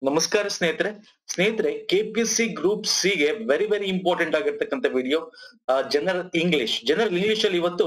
ನಮಸ್ಕಾರ ಸ್ನೇಹಿತರೆ ಸ್ನೇಹಿತರೆ ಕೆಪಿಎಸ್ಸಿ ಗ್ರೂಪ್ ಸಿ ಗೆ ವೆರಿ ವೆರಿ ಇಂಪಾರ್ಟೆಂಟ್ ಆಗಿರ್ತಕ್ಕಂಥ video general English general English ಅಲ್ಲಿ ಇವತ್ತು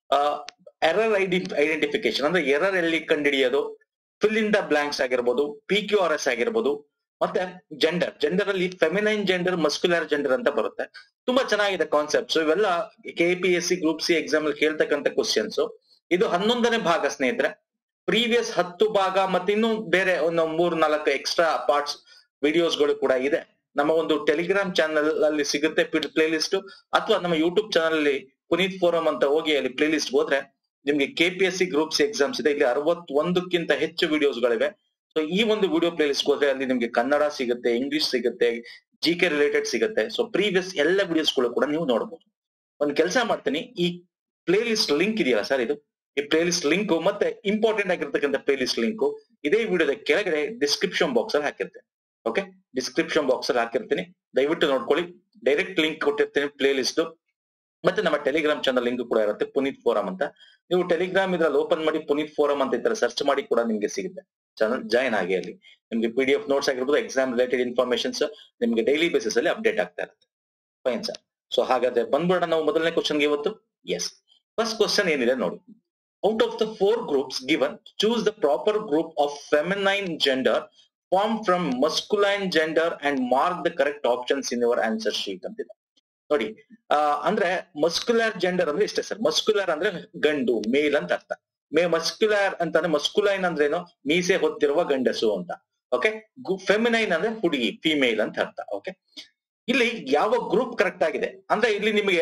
ಎರರ್ ಐಡೆಂಟಿಫಿಕೇಶನ್ ಅಂದ್ರೆ ಎರರ್ ಎಲ್ಲಿ ಕಂಡುಹಿಡಿಯೋದು ಫಿಲ್ ಇನ್ ದ ಬ್ಲಾಂಕ್ಸ್ ಆಗಿರ್ಬೋದು ಪಿ ಕ್ಯೂ ಆರ್ ಎಸ್ ಆಗಿರ್ಬೋದು ಮತ್ತೆ ಜೆಂಡರ್ ಜೆಂಡರ್ ಅಲ್ಲಿ ಫೆಮಿನೈನ್ ಜೆಂಡರ್ ಮಸ್ಕ್ಯುಲರ್ ಜೆಂಡರ್ ಅಂತ ಬರುತ್ತೆ ತುಂಬಾ ಚೆನ್ನಾಗಿದೆ ಕಾನ್ಸೆಪ್ಟ್ಸ್ ಇವೆಲ್ಲ K P S C group C exam ಅಲ್ಲಿ ಕೇಳ್ತಕ್ಕಂಥ ಕ್ವಶನ್ಸ್ ಇದು ಹನ್ನೊಂದನೇ ಭಾಗ ಸ್ನೇಹಿತರೆ ಪ್ರೀವಿಯಸ್ ಹತ್ತು ಭಾಗ ಮತ್ತೆ ಇನ್ನು ಬೇರೆ ಒಂದು ಮೂರ್ ನಾಲ್ಕು ಎಕ್ಸ್ಟ್ರಾ ಪಾರ್ಟ್ಸ್ ವಿಡಿಯೋಸ್ ಗಳು ಕೂಡ ಇದೆ ನಮ್ಮ ಒಂದು ಟೆಲಿಗ್ರಾಮ್ ಚಾನಲ್ ಅಲ್ಲಿ ಸಿಗುತ್ತೆ ಪ್ಲೇ ಲಿಸ್ಟ್ ಅಥವಾ ನಮ್ಮ ಯೂಟ್ಯೂಬ್ ಚಾನಲ್ ಅಲ್ಲಿ ಪುನೀತ್ ಫೋರಂ ಅಂತ ಹೋಗಿ ಅಲ್ಲಿ ಪ್ಲೇ ಲಿಸ್ಟ್ ಹೋದ್ರೆ ನಿಮ್ಗೆ K P S C groups exams ಇದೆ ಇಲ್ಲಿ ಅರವತ್ತೊಂದಕ್ಕಿಂತ ಹೆಚ್ಚು ವಿಡಿಯೋಸ್ ಗಳಿವೆ ಸೊ ಈ ಒಂದು ವಿಡಿಯೋ ಪ್ಲೇ ಲಿಸ್ಟ್ ಹೋದ್ರೆ ಅಲ್ಲಿ ನಿಮ್ಗೆ ಕನ್ನಡ ಸಿಗುತ್ತೆ ಇಂಗ್ಲಿಷ್ ಸಿಗುತ್ತೆ ಜಿ ಕೆ ರಿಲೇಟೆಡ್ ಸಿಗುತ್ತೆ ಸೊ ಪ್ರೀವಿಯಸ್ ಎಲ್ಲ ವಿಡಿಯೋಸ್ ಗಳು ಕೂಡ ನೀವು ನೋಡಬಹುದು ಒಂದು ಕೆಲಸ ಮಾಡ್ತೀನಿ ಈ ಪ್ಲೇ ಲಿಸ್ಟ್ ಲಿಂಕ್ ಇದೆಯಲ್ಲ ಸರ್ ಇದು ಈ ಪ್ಲೇ ಲಿಸ್ಟ್ ಲಿಂಕ್ ಮತ್ತೆ ಇಂಪಾರ್ಟೆಂಟ್ ಆಗಿರ್ತಕ್ಕಂಥ ಪ್ಲೇ ಲಿಸ್ಟ್ ಲಿಂಕ್ ಇದೇ ವಿಡಿಯೋದ ಕೆಳಗಡೆ ಡಿಸ್ಕ್ರಿಪ್ಷನ್ ಬಾಕ್ಸ್ ಅಲ್ಲಿ ಹಾಕಿರ್ತೇನೆ ಓಕೆ ಡಿಸ್ಕ್ರಿಪ್ಷನ್ ಬಾಕ್ಸ್ ಅಲ್ಲಿ ಹಾಕಿರ್ತೀನಿ ದಯವಿಟ್ಟು ನೋಡ್ಕೊಳ್ಳಿ ಡೈರೆಕ್ಟ್ ಲಿಂಕ್ ಕೊಟ್ಟಿರ್ತೀನಿ ಪ್ಲೇ ಲಿಸ್ಟ್ ಮತ್ತೆ ನಮ್ಮ ಟೆಲಿಗ್ರಾಮ್ ಚಾನಲ್ ಲಿಂಕ್ ಕೂಡ ಇರುತ್ತೆ ಪುನೀತ್ ಫೋರಂ ಅಂತ ನೀವು ಟೆಲಿಗ್ರಾಮ್ ಇದ್ರಲ್ಲಿ ಓಪನ್ ಮಾಡಿ ಪುನೀತ್ ಫೋರಂ ಅಂತ ಇತರ ಸರ್ಚ್ ಮಾಡಿ ಕೂಡ ನಿಮ್ಗೆ ಸಿಗುತ್ತೆ ಚಾನಲ್ ಜಾಯ್ನ್ ಆಗಿ ಅಲ್ಲಿ ನಿಮ್ಗೆ ಪಿ ಡಿ ಎಫ್ ನೋಟ್ಸ್ ಆಗಿರ್ಬೋದು ಎಕ್ಸಾಮ್ ರಿಲೇಟೆಡ್ ಇನ್ಫಾರ್ಮೇಶನ್ಸ್ ನಿಮ್ಗೆ ಡೈಲಿ ಬೇಸಿಸ್ ಅಲ್ಲಿ ಅಪ್ಡೇಟ್ ಆಗ್ತಾ ಇರುತ್ತೆ ಫೈನ್ ಸರ್ ಸೊ ಹಾಗಾದ್ರೆ ಬಂದ್ಬಿಡೋಣ ನಾವು ಮೊದಲನೇ ಕ್ವಶನ್ಗೆ ಇವತ್ತು ಎಸ್ ಫಸ್ಟ್ ಕ್ವಶನ್ ಏನಿದೆ ನೋಡಿ out of the four groups given choose the proper group of feminine gender form from masculine gender and mark the correct options in your answer sheet ಅಂತಿದೆ ನೋಡಿ ಆ ಅಂದ್ರೆ ಮಸ್ಕ್ಯುಲರ್ ಜೆಂಡರ್ ಅಂದ್ರೆ ಇಷ್ಟೇ sir muscular ಅಂದ್ರೆ ಗಂಡು ಮೇಲ್ ಅಂತ ಅರ್ಥ ಮೇ ಮಸ್ಕ್ಯುಲರ್ ಅಂತಂದ್ರೆ ಮಸ್ಕುಲೈನ್ ಅಂದ್ರೆ ಏನು ಮೀಸೆ ಹೊತ್ತಿರುವ ಗಂಡಸು ಅಂತ ಓಕೆ ಫೆಮಿನೈನ್ ಅಂದ್ರೆ ಹುಡುಗಿ ಫಿಮೇಲ್ ಅಂತ ಅರ್ಥ ಓಕೆ ಇಲ್ಲಿ ಯಾವ ಗ್ರೂಪ್ ಕರೆಕ್ಟ್ ಆಗಿದೆ ಅಂದ್ರೆ ಇಲ್ಲಿ ನಿಮಗೆ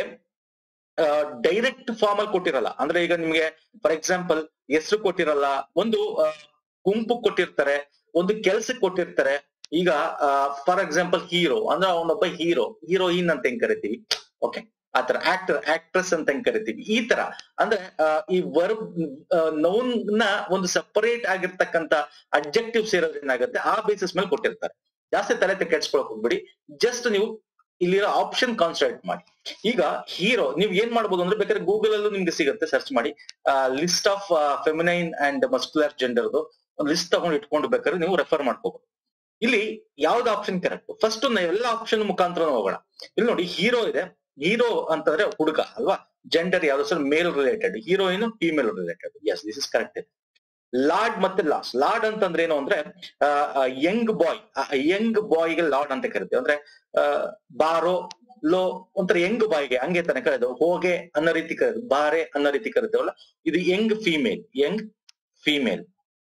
ಡೈರೆಕ್ಟ್ ಫಾರ್ಮ್ ಅಲ್ಲಿ ಕೊಟ್ಟಿರಲ್ಲ ಅಂದ್ರೆ ಈಗ ನಿಮ್ಗೆ ಫಾರ್ ಎಕ್ಸಾಂಪಲ್ ಹೆಸರು ಕೊಟ್ಟಿರಲ್ಲ ಒಂದು ಗುಂಪು ಕೊಟ್ಟಿರ್ತಾರೆ ಒಂದು ಕೆಲ್ಸಕ್ಕೆ ಕೊಟ್ಟಿರ್ತಾರೆ ಈಗ ಫಾರ್ ಎಕ್ಸಾಂಪಲ್ ಹೀರೋ ಅಂದ್ರೆ ಅವನೊಬ್ಬ ಹೀರೋ ಹೀರೋಯಿನ್ ಅಂತ ಹೆಂಗ್ ಕರಿತೀವಿ ಓಕೆ ಆತರ ಆಕ್ಟರ್ ಆಕ್ಟ್ರೆಸ್ ಅಂತ ಹೆಂಗ್ ಕರಿತೀವಿ ಈ ತರ ಅಂದ್ರೆ ಈ ವರ್ಬ್ ನೌನ್ ನ ಒಂದು ಸಪರೇಟ್ ಆಗಿರ್ತಕ್ಕಂತ ಅಬ್ಜೆಕ್ಟಿವ್ಸ್ ಇರೋದು ಏನಾಗುತ್ತೆ ಆ ಬೇಸಿಸ್ ಮೇಲೆ ಕೊಟ್ಟಿರ್ತಾರೆ ಜಾಸ್ತಿ ತಲೆ ಕೆಡ್ಸ್ಕೊಳಕ್ ಹೋಗ್ಬಿಡಿ ಜಸ್ಟ್ ನೀವು ಇಲ್ಲಿರೋ ಆಪ್ಷನ್ ಕಾನ್ಸಂಟ್ರೇಟ್ ಮಾಡಿ ಈಗ ಹೀರೋ ನೀವ್ ಏನ್ ಮಾಡ್ಬೋದು ಅಂದ್ರೆ ಬೇಕಾದ್ರೆ ಗೂಗಲ್ ಅಲ್ಲೂ ನಿಮ್ಗೆ ಸಿಗುತ್ತೆ ಸರ್ಚ್ ಮಾಡಿ list of feminine and muscular ಜೆಂಡರ್ದು ಒಂದು ಲಿಸ್ಟ್ ತಗೊಂಡು ಇಟ್ಕೊಂಡು ಬೇಕಾದ್ರೆ ನೀವು ರೆಫರ್ ಮಾಡ್ಕೋಬಹುದು ಇಲ್ಲಿ ಯಾವ್ದು ಆಪ್ಷನ್ ಕರೆಕ್ಟ್ ಫಸ್ಟ್ ಎಲ್ಲ ಆಪ್ಷನ್ ಮುಖಾಂತರ ಹೋಗೋಣ ಇಲ್ಲಿ ನೋಡಿ ಹೀರೋ ಇದೆ ಹೀರೋ ಅಂತಂದ್ರೆ ಹುಡುಗ ಅಲ್ವಾ ಜೆಂಡರ್ ಯಾವ್ದು sir male related heroine female related yes this is correct ಇದೆ ಲಾರ್ಡ್ ಮತ್ತೆ ಲಾಸ್ ಲಾರ್ಡ್ ಅಂತಂದ್ರೆ ಏನು ಅಂದ್ರೆ ಯಂಗ್ ಬಾಯ್ ಯಂಗ್ ಬಾಯ್ಗೆ ಲಾರ್ಡ್ ಅಂತ ಕರಿತೀವಿ ಅಂದ್ರೆ ಬಾರೋ ಲೋ ಒಂಥರ ಯಂಗ್ ಬಾಯ್ಗೆ ಹಂಗೆ ತಾನೆ ಕರೆದು ಹೋಗೆ ಅನ್ನೋ ರೀತಿ ಕರೆದು ಬಾರೆ ಅನ್ನೋ ರೀತಿ ಕರಿತೇವಲ್ಲ ಇದು ಯಂಗ್ ಫಿಮೇಲ್ ಯಂಗ್ ಫಿಮೇಲ್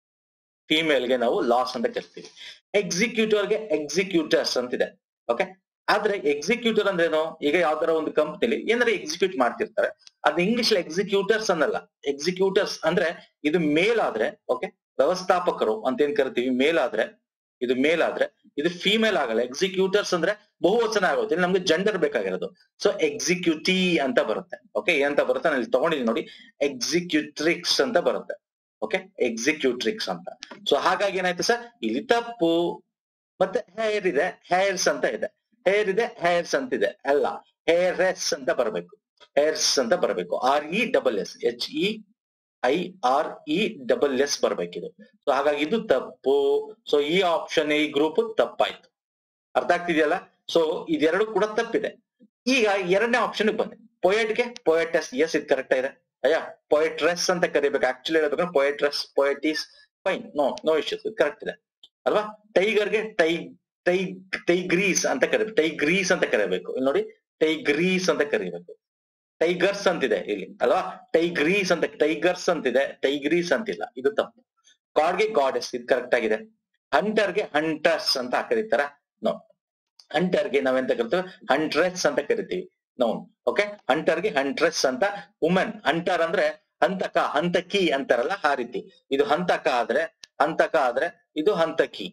ಫಿಮೇಲ್ಗೆ ನಾವು ಲಾಸ್ ಅಂತ ಕರಿತೀವಿ ಎಕ್ಸಿಕ್ಯೂಟರ್ಗೆ ಎಕ್ಸಿಕ್ಯೂಟರ್ಸ್ ಅಂತಿದೆ ಓಕೆ ಆದ್ರೆ ಎಕ್ಸಿಕ್ಯೂಟರ್ ಅಂದ್ರೆ ಏನು ಈಗ ಯಾವ್ದಾರ ಒಂದು ಕಂಪ್ನಿಲಿ ಏನಾರ ಎಕ್ಸಿಕ್ಯೂಟ್ ಮಾಡ್ತಿರ್ತಾರೆ ಅದ್ ಇಂಗ್ಲಿಷ್ ಎಕ್ಸಿಕ್ಯೂಟರ್ಸ್ ಅನ್ನಲ್ಲ ಎಕ್ಸಿಕ್ಯೂಟರ್ಸ್ ಅಂದ್ರೆ ಇದು ಮೇಲ್ ಆದ್ರೆ ಓಕೆ ವ್ಯವಸ್ಥಾಪಕರು ಅಂತ ಏನ್ ಕರಿತೀವಿ ಮೇಲ್ ಆದ್ರೆ ಇದು ಮೇಲ್ ಆದ್ರೆ ಇದು ಫಿಮೇಲ್ ಆಗಲ್ಲ ಎಕ್ಸಿಕ್ಯೂಟರ್ಸ್ ಅಂದ್ರೆ ಬಹುವಚನ ಆಗುತ್ತೆ ಇಲ್ಲಿ ನಮ್ಗೆ ಜೆಂಡರ್ ಬೇಕಾಗಿರೋದು ಸೊ ಎಕ್ಸಿಕ್ಯೂಟಿ ಅಂತ ಬರುತ್ತೆ ಓಕೆ ಏನಂತ ಬರುತ್ತೆ ನಾನು ಇಲ್ಲಿ ತಗೊಂಡಿದ್ದೀನಿ ನೋಡಿ ಎಕ್ಸಿಕ್ಯೂಟ್ರಿಕ್ಸ್ ಅಂತ ಬರುತ್ತೆ ಓಕೆ ಎಕ್ಸಿಕ್ಯೂಟ್ರಿಕ್ಸ್ ಅಂತ ಸೊ ಹಾಗಾಗಿ ಏನಾಯ್ತು ಸರ್ ಇಲ್ಲಿ ತಪ್ಪು ಮತ್ತೆ ಹೇರ್ ಇದೆ ಹೇರ್ಸ್ ಅಂತ ಇದೆ ಹೇರ್ ಇದೆ ಹೇರ್ಸ್ ಅಂತ ಇದೆ ಅಲ್ಲ ಹೇರ್ಸ್ ಅಂತ ಬರಬೇಕು ಹೇರ್ಸ್ ಅಂತ ಬರಬೇಕು R E double S H E I R E double S ಬರ್ಬೇಕಿದು ಸೊ ಹಾಗಾಗಿ ಇದು ತಪ್ಪು ಸೊ ಈ ಆಪ್ಷನ್ ಈ ಗ್ರೂಪ್ ತಪ್ಪಾಯ್ತು ಅರ್ಥ ಆಗ್ತಿದೆಯಲ್ಲ ಸೊ ಇದೆರಡು ಕೂಡ ತಪ್ಪಿದೆ ಈಗ ಎರಡನೇ ಆಪ್ಷನ್ ಬಂದೆ ಪೊಯೆಟ್ಗೆ ಪೊಯೆಟಸ್ ಎಸ್ ಇದು ಕರೆಕ್ಟ್ ಇದೆ ಅಯ್ಯ ಪೊಯೆಟ್ರೆಸ್ ಅಂತ ಕರಿಬೇಕು ಆಕ್ಚುಲಿ ಹೇಳ್ಬೇಕಂದ್ರೆ poetress poetess fine no no issues correct ಇದೆ ಅಲ್ವಾ ಟೈಗರ್ಗೆ ಟೈ ಟೈ ಟೈಗ್ರೀಸ್ ಅಂತ ಕರಿಬೇಕು ಟೈಗ್ರೀಸ್ ಅಂತ ಕರಿಬೇಕು ಇಲ್ಲಿ ನೋಡಿ ಟೈಗ್ರೀಸ್ ಅಂತ ಕರಿಬೇಕು ಟೈಗರ್ಸ್ ಅಂತಿದೆ ಇಲ್ಲಿ ಅಲ್ವಾ ಟೈಗ್ರೀಸ್ ಅಂತ ಟೈಗರ್ಸ್ ಅಂತಿದೆ ಟೈಗ್ರೀಸ್ ಅಂತಿಲ್ಲ ಇದು ತಪ್ಪು ಗಾಡ್ಗೆ ಗಾಡೆಸ್ ಇದು ಕರೆಕ್ಟ್ ಆಗಿದೆ ಹಂಟರ್ಗೆ ಹಂಟರ್ಸ್ ಅಂತ ಕರೀತಾರ ನೋ ಹಂಟರ್ಗೆ ನಾವೆಂತ ಕರಿತೀವಿ ಹಂಟ್ರೆಸ್ ಅಂತ ಕರಿತೀವಿ ನೌನ್ ಓಕೆ ಹಂಟರ್ಗೆ ಹಂಟ್ರೆಸ್ ಅಂತ ವುಮೆನ್ ಹಂಟರ್ ಅಂದ್ರೆ ಹಂತಕ ಹಂತಕಿ ಅಂತಾರಲ್ಲ ಆ ರೀತಿ ಇದು ಹಂತಕ ಆದ್ರೆ ಹಂತಕ ಆದ್ರೆ ಇದು ಹಂತಕಿ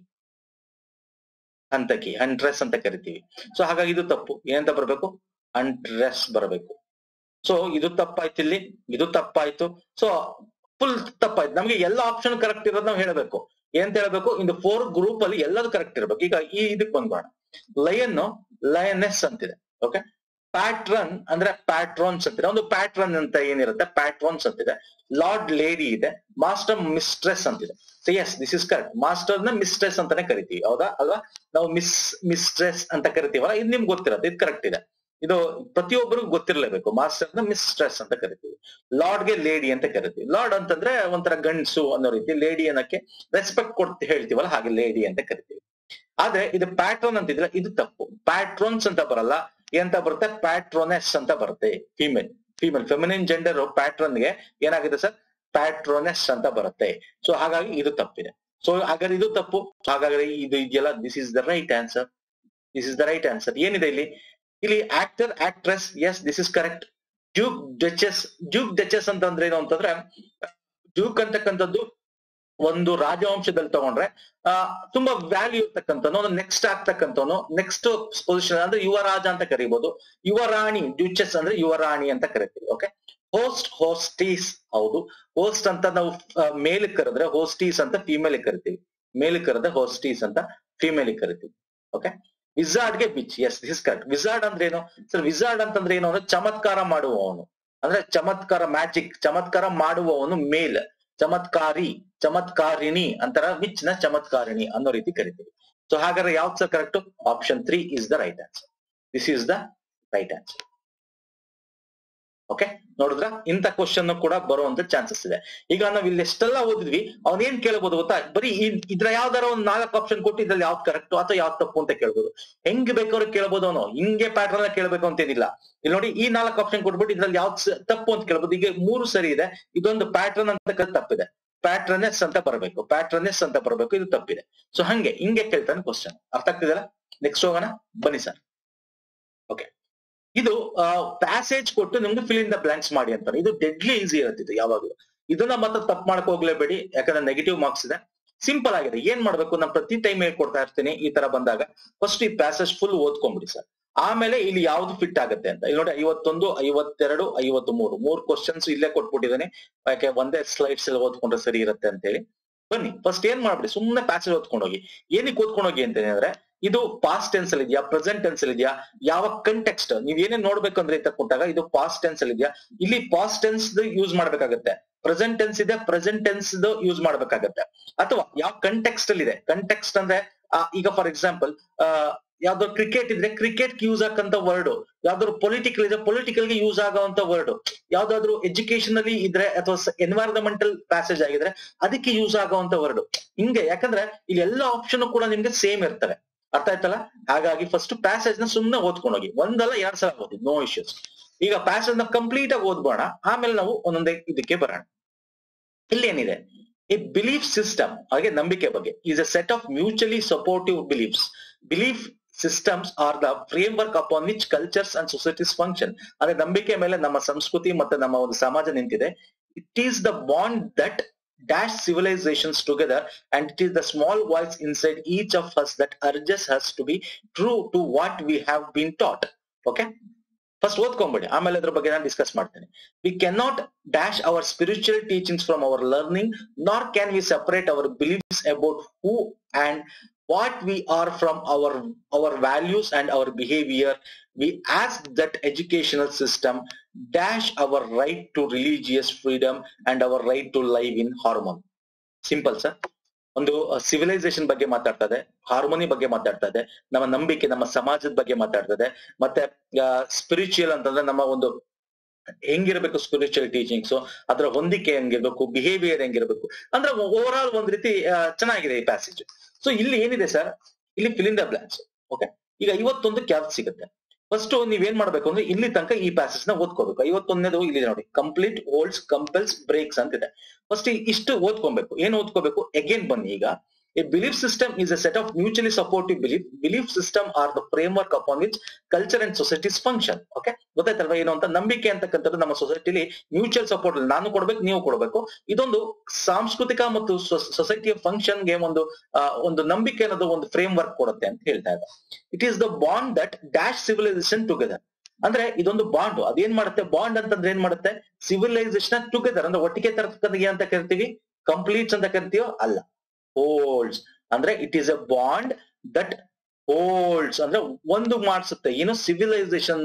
ಹಂತಕಿ ಹಂಟ್ರೆಸ್ ಅಂತ ಕರಿತೀವಿ ಸೊ ಹಾಗಾಗಿ ಇದು ತಪ್ಪು ಏನಂತ ಬರ್ಬೇಕು ಹಂಟ್ರೆಸ್ ಬರಬೇಕು ಸೊ ಇದು ತಪ್ಪಾಯ್ತು ಇಲ್ಲಿ ಇದು ತಪ್ಪಾಯ್ತು ಸೊ ಫುಲ್ ತಪ್ಪಾಯ್ತು ನಮ್ಗೆ ಎಲ್ಲ ಆಪ್ಷನ್ ಕರೆಕ್ಟ್ ಇರೋದು ನಾವು ಹೇಳಬೇಕು ಏನಂತ ಹೇಳ್ಬೇಕು ಇಂದು ಫೋರ್ ಗ್ರೂಪ್ ಅಲ್ಲಿ ಎಲ್ಲದು ಕರೆಕ್ಟ್ ಇರ್ಬೇಕು ಈಗ ಈ ಇದಕ್ ಬಂದ್ಬೋಣ ಲಯನ್ ಲಯನೆಸ್ ಅಂತಿದೆ ಓಕೆ ಪ್ಯಾಟ್ರನ್ ಅಂದ್ರೆ ಪ್ಯಾಟ್ರಾನ್ಸ್ ಅಂತಿದೆ ಒಂದು ಪ್ಯಾಟ್ರನ್ ಅಂತ ಏನಿರುತ್ತೆ ಪ್ಯಾಟ್ರಾನ್ಸ್ ಅಂತಿದೆ ಲಾರ್ಡ್ ಲೇಡಿ ಇದೆ ಮಾಸ್ಟರ್ ಮಿಸ್ಟ್ರೆಸ್ ಅಂತಿದೆ so yes this is correct master ನ ಮಿಸ್ಟ್ರೆಸ್ ಅಂತಾನೆ ಕರಿತೀವಿ ಹೌದಾ ಅಲ್ವಾ ನಾವು ಮಿಸ್ ಮಿಸ್ಟ್ರೆಸ್ ಅಂತ ಕರಿತೀವಲ್ಲ ಇದು ನಿಮ್ಗೆ ಗೊತ್ತಿರತ್ತೆ ಇದು ಕರೆಕ್ಟ್ ಇದೆ ಇದು ಪ್ರತಿಯೊಬ್ಬರಿಗೂ ಗೊತ್ತಿರಲೇಬೇಕು ಮಾಸ್ಟರ್ ನ ಮಿಸ್ಟ್ರೆಸ್ ಅಂತ ಕರಿತೀವಿ ಲಾರ್ಡ್ ಗೆ ಲೇಡಿ ಅಂತ ಕರಿತೀವಿ ಲಾರ್ಡ್ ಅಂತಂದ್ರೆ ಒಂಥರ ಗಂಡ್ಸು ಅನ್ನೋ ರೀತಿ ಲೇಡಿ ಅನ್ನಕ್ಕೆ ರೆಸ್ಪೆಕ್ಟ್ ಕೊಡ್ತಿ ಹೇಳ್ತೀವಲ್ಲ ಹಾಗೆ ಲೇಡಿ ಅಂತ ಕರಿತೀವಿ ಆದ್ರೆ ಇದು ಪ್ಯಾಟ್ರೋನ್ ಅಂತಿದ್ರೆ ಇದು ತಪ್ಪು ಪ್ಯಾಟ್ರೋನ್ಸ್ ಅಂತ ಬರಲ್ಲ ಎಂತ ಬರುತ್ತೆ ಪ್ಯಾಟ್ರೋನೆಸ್ ಅಂತ ಬರುತ್ತೆ female female feminine gender patron ಗೆ ಏನಾಗಿದೆ ಸರ್ ಪ್ಯಾಟ್ರೋನೆಸ್ ಅಂತ ಬರುತ್ತೆ ಸೊ ಹಾಗಾಗಿ ಇದು ತಪ್ಪಿದೆ ಸೊ ಹಾಗಾದ್ರೆ ಇದು ತಪ್ಪು ಹಾಗಾದ್ರೆ ಇದು ಇದೆಯಲ್ಲ this is the right answer this is the right answer ಏನಿದೆ ಇಲ್ಲಿ ಇಲ್ಲಿ actor actress yes this is correct duke duchess duke duchess ಅಂತಂದ್ರೆ ಏನು ಅಂತಂದ್ರೆ ಡ್ಯೂಕ್ ಅಂತಕ್ಕಂಥದ್ದು ಒಂದು ರಾಜವಂಶದಲ್ಲಿ ತಗೊಂಡ್ರೆ ಆ ತುಂಬಾ ವ್ಯಾಲ್ಯೂ ಇರ್ತಕ್ಕಂಥವ್ನು ಒಂದು ನೆಕ್ಸ್ಟ್ ಆಗ್ತಕ್ಕಂಥವ್ನು ನೆಕ್ಸ್ಟ್ ಪೊಸಿಷನ್ ಅಂದ್ರೆ ಯುವರಾಜ ಅಂತ ಕರಿಬಹುದು ಯುವರಾಣಿ ಡ್ಯೂಚಸ್ ಅಂದ್ರೆ ಯುವರಾಣಿ ಅಂತ ಕರಿತೀವಿ ಓಕೆ ಹೋಸ್ಟ್ ಹೋಸ್ಟೀಸ್ ಹೌದು ಹೋಸ್ಟ್ ಅಂತ ನಾವು ಮೇಲ್ ಕರೆದ್ರೆ ಹೋಸ್ಟೀಸ್ ಅಂತ ಫಿಮೇಲ್ ಕರಿತೀವಿ ಮೇಲ್ ಕರೆದ್ರೆ ಹೋಸ್ಟೀಸ್ ಅಂತ ಫಿಮೇಲ್ ಕರಿತೀವಿ ಓಕೆ ವಿಸಾರ್ಡ್ ಗೆ witch yes this correct wizard ಅಂದ್ರೆ ಏನು ಸರ್ ವಿಸಾರ್ಡ್ ಅಂತಂದ್ರೆ ಏನು ಅಂದ್ರೆ ಚಮತ್ಕಾರ ಮಾಡುವವನು ಅಂದ್ರೆ ಚಮತ್ಕಾರ ಮ್ಯಾಜಿಕ್ ಚಮತ್ಕಾರ ಮಾಡುವವನು ಮೇಲ್ ಚಮತ್ಕಾರಿ ಚಮತ್ಕಾರಿಣಿ ಅಂತರ ವಿಚ್ ನ ಚಮತ್ಕಾರಿಣಿ ಅನ್ನೋ ರೀತಿ ಕರಿತೀವಿ ಸೊ ಹಾಗಾದ್ರೆ ಯಾವ್ದು sir correct option three is the right answer this is the right answer okay ನೋಡಿದ್ರ ಇಂಥ ಕ್ವಶನ್ ಕೂಡ ಬರುವಂತ ಚಾನ್ಸಸ್ ಇದೆ ಈಗ ನಾವ್ ಇಲ್ಲಿ ಎಷ್ಟೆಲ್ಲ ಓದಿದ್ವಿ ಅವ್ನ್ ಏನ್ ಕೇಳಬಹುದು ಗೊತ್ತಾ ಬರೀ ಇದ್- ಇದ್ರ ಯಾವ್ದಾರ ಒಂದ್ ನಾಲ್ಕು ಆಪ್ಷನ್ ಕೊಟ್ಟು ಇದ್ರಲ್ಲಿ ಯಾವ್ದು ಕರೆಕ್ಟ್ ಅಥವಾ ಯಾವ್ದು ತಪ್ಪು ಅಂತ ಕೇಳ್ಬೋದು ಹೆಂಗ್ ಬೇಕಾದ್ರೂ ಕೇಳ್ಬೋದು ಅವನು ಹಿಂಗೆ ಪ್ಯಾಟರ್ನ್ ಕೇಳ್ಬೇಕು ಅಂತೇನಿಲ್ಲ ಇಲ್ಲಿ ನೋಡಿ ಈ ನಾಲ್ಕು ಆಪ್ಷನ್ ಕೊಟ್ಬಿಟ್ಟು ಇದ್ರಲ್ಲಿ ಯಾವ್ದು ಸ- ತಪ್ಪು ಅಂತ ಕೇಳ್ಬೋದು ಈಗ ಮೂರು ಸರಿ ಇದೆ ಇದೊಂದು ಪ್ಯಾಟರ್ನ್ ಅಂತ ಕ- ತಪ್ಪಿದೆ ಪ್ಯಾಟ್ರನೆಸ್ ಅಂತ ಬರಬೇಕು ಪ್ಯಾಟ್ರನೆಸ್ ಅಂತ ಬರಬೇಕು ಇದು ತಪ್ಪಿದೆ ಸೊ ಹಂಗೆ ಹಿಂಗೆ ಕೇಳ್ತಾನೆ ಕ್ವಶನ್ ಅರ್ಥ ಆಗ್ತಿದೆಲ್ಲ ನೆಕ್ಸ್ಟ್ ಹೋಗೋಣ ಬನ್ನಿ ಸರ್ ಓಕೆ ಇದು ಪ್ಯಾಸೇಜ್ ಕೊಟ್ಟು ನಿಮ್ಗೆ ಫಿಲ್ ಇನ್ ದ ಬ್ಲಾಂಕ್ಸ್ ಮಾಡಿ ಅಂತಾರೆ ಇದು ಡೆಡ್ಲಿ ಈಸಿ ಇರುತ್ತೆ ಇದು ಯಾವಾಗಲೂ ಇದನ್ನ ಮತ್ತೆ ತಪ್ಪು ಮಾಡಕ್ ಹೋಗ್ಲೇಬೇಡಿ ಯಾಕಂದ್ರೆ ನೆಗೆಟಿವ್ ಮಾರ್ಕ್ಸ್ ಇದೆ ಸಿಂಪಲ್ ಆಗಿದೆ ಏನ್ ಮಾಡ್ಬೇಕು ನಾನು ಪ್ರತಿ ಟೈಮ್ ಹೇಳ್ಕೊಡ್ತಾ ಇರ್ತೀನಿ ಈ ತರ ಬಂದಾಗ ಫಸ್ಟ್ ಈ ಪ್ಯಾಸೇಜ್ ಫುಲ್ ಓದ್ಕೊಂಬಿಡಿ ಸರ್ ಆಮೇಲೆ ಇಲ್ಲಿ ಯಾವ್ದು ಫಿಟ್ ಆಗುತ್ತೆ ಅಂತ ಇಲ್ಲಿ ನೋಡಿ ಐವತ್ತೊಂದು ಐವತ್ತೆರಡು ಐವತ್ತು ಮೂರು ಮೂರು ಕ್ವಶನ್ಸ್ ಇಲ್ಲೇ ಕೊಟ್ಬಿಟ್ಟಿದ್ದಾನೆ ಯಾಕೆ ಒಂದೇ ಸ್ಲೈಡ್ಸ್ ಎಲ್ಲ ಓದ್ಕೊಂಡ್ರೆ ಸರಿ ಇರುತ್ತೆ ಅಂತ ಹೇಳಿ ಬನ್ನಿ ಫಸ್ಟ್ ಏನ್ ಮಾಡ್ಬಿಡಿ ಸುಮ್ಮನೆ ಪ್ಯಾಸೇಜ್ ಓದ್ಕೊಂಡು ಹೋಗಿ ಏನಕ್ಕೆ ಓದ್ಕೊಂಡು ಹೋಗಿ ಅಂತ ಅಂದ್ರೆ ಇದು ಪಾಸ್ಟ್ ಟೆನ್ಸ್ ಅಲ್ಲಿ ಇದೆಯಾ ಪ್ರೆಸೆಂಟ್ ಟೆನ್ಸ್ ಅಲ್ಲಿ ಇದೆಯಾ ಯಾವ ಕಂಟೆಕ್ಸ್ಟ್ ನೀವ್ ಏನೇನ್ ನೋಡ್ಬೇಕು ಅಂದ್ರೆ ಅಂತ ಕೊಟ್ಟಾಗ ಇದು ಪಾಸ್ಟ್ ಟೆನ್ಸ್ ಅಲ್ಲಿ ಇದೆಯಾ ಇಲ್ಲಿ ಪಾಸ್ಟ್ ಟೆನ್ಸ್ ಯೂಸ್ ಮಾಡ್ಬೇಕಾಗತ್ತೆ ಪ್ರೆಸೆಂಟ್ ಟೆನ್ಸ್ ಇದೆ ಪ್ರೆಸೆಂಟ್ ಟೆನ್ಸ್ ಯೂಸ್ ಮಾಡ್ಬೇಕಾಗತ್ತೆ ಅಥವಾ ಯಾವ ಕಂಟೆಕ್ಸ್ಟ್ ಅಲ್ಲಿ ಇದೆ ಕಂಟೆಕ್ಸ್ಟ್ ಅಂದ್ರೆ ಆ, ಈಗ ಫಾರ್ ಎಕ್ಸಾಂಪಲ್ ಯಾವ್ದೋ ಕ್ರಿಕೆಟ್ ಇದ್ರೆ ಕ್ರಿಕೆಟ್ ಯೂಸ್ ಆಗಂತ ವರ್ಡ್ ಯಾವ್ದಾದ್ರು ಪೊಲಿಟಿಕಲ್ ಇದೆ ಪೊಲಿಟಿಕಲ್ ಗೆ ಯೂಸ್ ಆಗುವಂತ ವರ್ಡ್ ಯಾವ್ದಾದ್ರು ಎಜುಕೇಶನಲಿ ಇದ್ರೆ ಅಥವಾ ಎನ್ವೈರನ್ಮೆಂಟಲ್ ಪ್ಯಾಸೇಜ್ ಆಗಿದ್ರೆ ಅದಕ್ಕೆ ಯೂಸ್ ಆಗುವಂತ ವರ್ಡ್ ಹಿಂಗೆ ಯಾಕಂದ್ರೆ ಇಲ್ಲಿ ಎಲ್ಲ ಆಪ್ಷನ್ ಕೂಡ ನಿಮ್ಗೆ ಸೇಮ್ ಇರ್ತವೆ ಅರ್ಥ ಆಯ್ತಲ್ಲ ಹಾಗಾಗಿ ಫಸ್ಟ್ ಪ್ಯಾಸೇಜ್ ನ ಸುಮ್ನೆ ಓದ್ಕೊಂಡು ಹೋಗಿ ಒಂದಲ್ಲ ಎರಡ್ ಸಲ ಓದಿ ನೋ ಇಶ್ಯೂಸ್ ಈಗ ಪ್ಯಾಸೇಜ್ ನ ಕಂಪ್ಲೀಟ್ ಆಗಿ ಓದ್ಬೋಣ ಆಮೇಲೆ ನಾವು ಒಂದೊಂದೇ ಇದಕ್ಕೆ ಬರೋಣ ಇಲ್ಲಿ ಏನಿದೆ ಎ ಬಿಲೀಫ್ ಸಿಸ್ಟಮ್ ಹಾಗೆ ನಂಬಿಕೆ ಬಗ್ಗೆ is a set of mutually supportive beliefs belief systems are the framework upon which cultures and societies function ಅಂದ್ರೆ ನಂಬಿಕೆ ಮೇಲೆ ನಮ್ಮ ಸಂಸ್ಕೃತಿ ಮತ್ತೆ ನಮ್ಮ ಒಂದು ಸಮಾಜ ನಿಂತಿದೆ it is the bond that dash civilizations together and it is the small voice inside each of us that urges us to be true to what we have been taught okay first ಓದ್ಕೊಂಬಿಡಿ ಆಮೇಲೆ ಅದ್ರ ಬಗ್ಗೆ ನಾನು discuss ಮಾಡ್ತೇನೆ we cannot dash our spiritual teachings from our learning nor can we separate our believes about who and what we are from our our values and our behaviour we ask that educational system dash our right to religious freedom and our right to live in harmony simple sir ಒಂದು civilisation ಬಗ್ಗೆ ಮಾತಾಡ್ತದೆ harmony ಬಗ್ಗೆ ಮಾತಾಡ್ತದೆ ನಮ್ಮ ನಂಬಿಕೆ ನಮ್ಮ ಸಮಾಜದ ಬಗ್ಗೆ ಮಾತಾಡ್ತದೆ ಮತ್ತೆ ಸ್ಪಿರಿಚುವಲ್ ಅಂತಂದ್ರೆ ನಮ್ಮ ಒಂದು ಹೆಂಗಿರ್ಬೇಕು ಸ್ಪಿರಿಚುವಲ್ ಟೀಚಿಂಗ್ಸ್ ಅದರ ಹೊಂದಿಕೆ ಹೆಂಗಿರ್ಬೇಕು ಬಿಹೇವಿಯರ್ ಹೆಂಗಿರ್ಬೇಕು ಅಂದ್ರೆ ಓವರ್ ಆಲ್ ಒಂದ್ ರೀತಿ ಆ, ಚೆನ್ನಾಗಿದೆ ಈ ಪ್ಯಾಸೇಜ್ ಸೊ ಇಲ್ಲಿ ಏನಿದೆ ಸರ್ ಇಲ್ಲಿ ಫಿಲಿಂದ ಬ್ಲಾನ್ಸ್ ಓಕೆ ಈಗ ಐವತ್ತೊಂದು ಕ್ಯಾಪ್ ಸಿಗುತ್ತೆ ಫಸ್ಟ್ ನೀವ್ ಏನ್ ಮಾಡ್ಬೇಕು ಅಂದ್ರೆ ಇಲ್ಲಿ ತನಕ ಈ ಪ್ಯಾಸೇಜ್ ನ ಓದ್ಕೋಬೇಕು ಐವತ್ತೊಂದನೇದು ಇಲ್ಲಿ ನೋಡಿ ಕಂಪ್ಲೀಟ್ ಹೋಲ್ಡ್ಸ್ ಕಂಪಲ್ಸ್ ಬ್ರೇಕ್ಸ್ ಅಂತಿದೆ ಫಸ್ಟ್ ಇಷ್ಟು ಓದ್ಕೊಬೇಕು ಏನ್ ಓದ್ಕೋಬೇಕು ಅಗೇನ್ ಬನ್ನಿ ಈಗ a belief system is a set of mutually supportive belief belief system are the framework upon which culture and societies function okay ಗೊತ್ತಾಯ್ತಲ್ವಾ ಏನು ಅಂತ ನಂಬಿಕೆ ಅಂತಕ್ಕಂಥದ್ದು ನಮ್ಮ ಸೊಸೈಟಿಲಿ ಮ್ಯೂಚುವಲ್ ಸಪೋರ್ಟ್ ನಾನು ಕೊಡ್ಬೇಕು ನೀವು ಕೊಡ್ಬೇಕು ಇದೊಂದು ಸಾಂಸ್ಕೃತಿಕ ಮತ್ತು ಸೊಸೈಟಿಯ ಫಂಕ್ಷನ್ ಗೆ ಒಂದು ಆ, ಒಂದು ನಂಬಿಕೆ ಅನ್ನೋದು ಒಂದು ಫ್ರೇಮ್ ವರ್ಕ್ ಕೊಡುತ್ತೆ ಅಂತ ಹೇಳ್ತಾ ಇದ್ದ it is the bond that dash civilisation together ಅಂದ್ರೆ ಇದೊಂದು ಬಾಂಡ್ ಅದೇನ್ ಮಾಡುತ್ತೆ ಬಾಂಡ್ ಅಂತಂದ್ರೆ ಏನ್ ಮಾಡುತ್ತೆ ಸಿವಿಲೈಸೇಷನ್ ಟುಗೆದರ್ ಅಂದ್ರೆ ಒಟ್ಟಿಗೆ ತರತಕ್ಕಂಥ ಏನಂತ ಕರಿತೀವಿ ಕಂಪ್ಲೀಟ್ಸ್ ಅಂತ ಕರಿತೀವೋ ಅಲ್ಲ ಹೋಲ್ಡ್ಸ್ ಅಂದ್ರೆ it is a bond that holds ಅಂದ್ರೆ ಒಂದು ಮಾಡಿಸುತ್ತೆ ಏನು ಸಿವಿಲೈಸೇಷನ್ ನ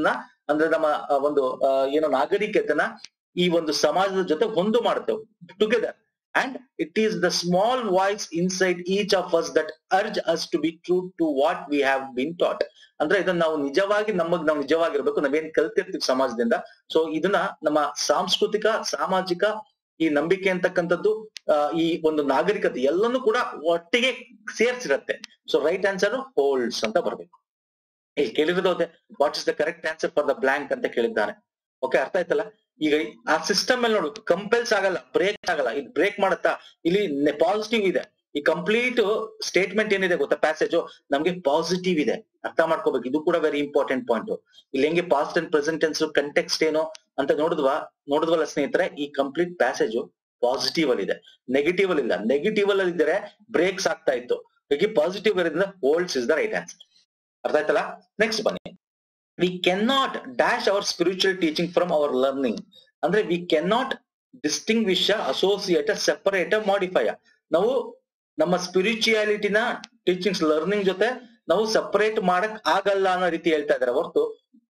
ಅಂದ್ರೆ ನಮ್ಮ ಆ, ಒಂದು ಆ, ಏನು ನಾಗರಿಕತೆನ ಈ ಒಂದು ಸಮಾಜದ ಜೊತೆ ಹೊಂದು ಮಾಡ್ತೇವೆ together and it is the small voice inside each of us that urge us to be true to what we have been taught ಅಂದ್ರೆ ಇದನ್ನ ನಾವು ನಿಜವಾಗಿ ನಮಗ್ ನಾವು ನಿಜವಾಗಿರ್ಬೇಕು ನಾವೇನ್ ಕಲ್ತಿರ್ತೀವಿ ಸಮಾಜದಿಂದ ಸೊ ಇದನ್ನ ನಮ್ಮ ಸಾಂಸ್ಕೃತಿಕ ಸಾಮಾಜಿಕ ಈ ನಂಬಿಕೆ ಅಂತಕ್ಕಂಥದ್ದು ಆ, ಈ ಒಂದು ನಾಗರಿಕತೆ ಎಲ್ಲನೂ ಕೂಡ ಒಟ್ಟಿಗೆ ಸೇರ್ಸಿರತ್ತೆ ಸೊ ರೈಟ್ ಆನ್ಸರ್ ಹೋಲ್ಡ್ಸ್ ಅಂತ ಬರ್ಬೇಕು ಇಲ್ಲಿ ಕೇಳಿರೋದು ಅದೇ what is the correct answer for the blank ಅಂತ ಕೇಳಿದ್ದಾನೆ ಓಕೆ ಅರ್ಥ ಆಯ್ತಲ್ಲ ಈಗ ಈ- ಆ ಸಿಸ್ಟಮ್ ಮೇಲೆ ನೋಡ್ಬೇಕು ಕಂಪಲ್ಸ್ ಆಗಲ್ಲ ಬ್ರೇಕ್ ಆಗಲ್ಲ ಇದು ಬ್ರೇಕ್ ಮಾಡುತ್ತಾ ಇಲ್ಲಿ ಪಾಸಿಟಿವ್ ಇದೆ ಈ ಕಂಪ್ಲೀಟ್ ಸ್ಟೇಟ್ಮೆಂಟ್ ಏನಿದೆ ಗೊತ್ತಾ ಪ್ಯಾಸೇಜ್ ನಮ್ಗೆ ಪಾಸಿಟಿವ್ ಇದೆ ಅರ್ಥ ಮಾಡ್ಕೋಬೇಕು ಇದು ಕೂಡ ವೆರಿ ಇಂಪಾರ್ಟೆಂಟ್ ಪಾಯಿಂಟ್ ಇಲ್ಲಿ ಹೆಂಗೆ past and present tense context ಏನು ಅಂತ ನೋಡಿದ್ವಾ ನೋಡಿದ್ವಲ್ಲ ಸ್ನೇಹಿತರೆ ಈ ಕಂಪ್ಲೀಟ್ ಪ್ಯಾಸೇಜ್ ಪಾಸಿಟಿವ್ ಅಲ್ಲಿ ಇದೆ ನೆಗೆಟಿವ್ ಅಲ್ಲಿ ಇಲ್ಲ ನೆಗೆಟಿವ್ ಅಲ್ಲಿ ಇದ್ದರೆ ಬ್ರೇಕ್ಸ್ ಆಗ್ತಾ ಇತ್ತು ಹೀಗೆ ಪಾಸಿಟಿವ್ ಇರೋದ್ರಿಂದ holds is the right answer ಅರ್ಥ ಆಯ್ತಲ್ಲ ನೆಕ್ಸ್ಟ್ ಬನ್ನಿ we can not dash our spiritual teaching from our learning ಅಂದ್ರೆ we can not distinguish associate separate modify ನಾವು ನಮ್ಮ ಸ್ಪಿರಿಚುಯಾಲಿಟಿನ ಟೀಚಿಂಗ್ಸ್ ಲರ್ನಿಂಗ್ ಜೊತೆ ನಾವು ಸಪರೇಟ್ ಮಾಡಕ್ ಆಗಲ್ಲ ಅನ್ನೋ ರೀತಿ ಹೇಳ್ತಾ ಇದಾರೆ ಹೊರತು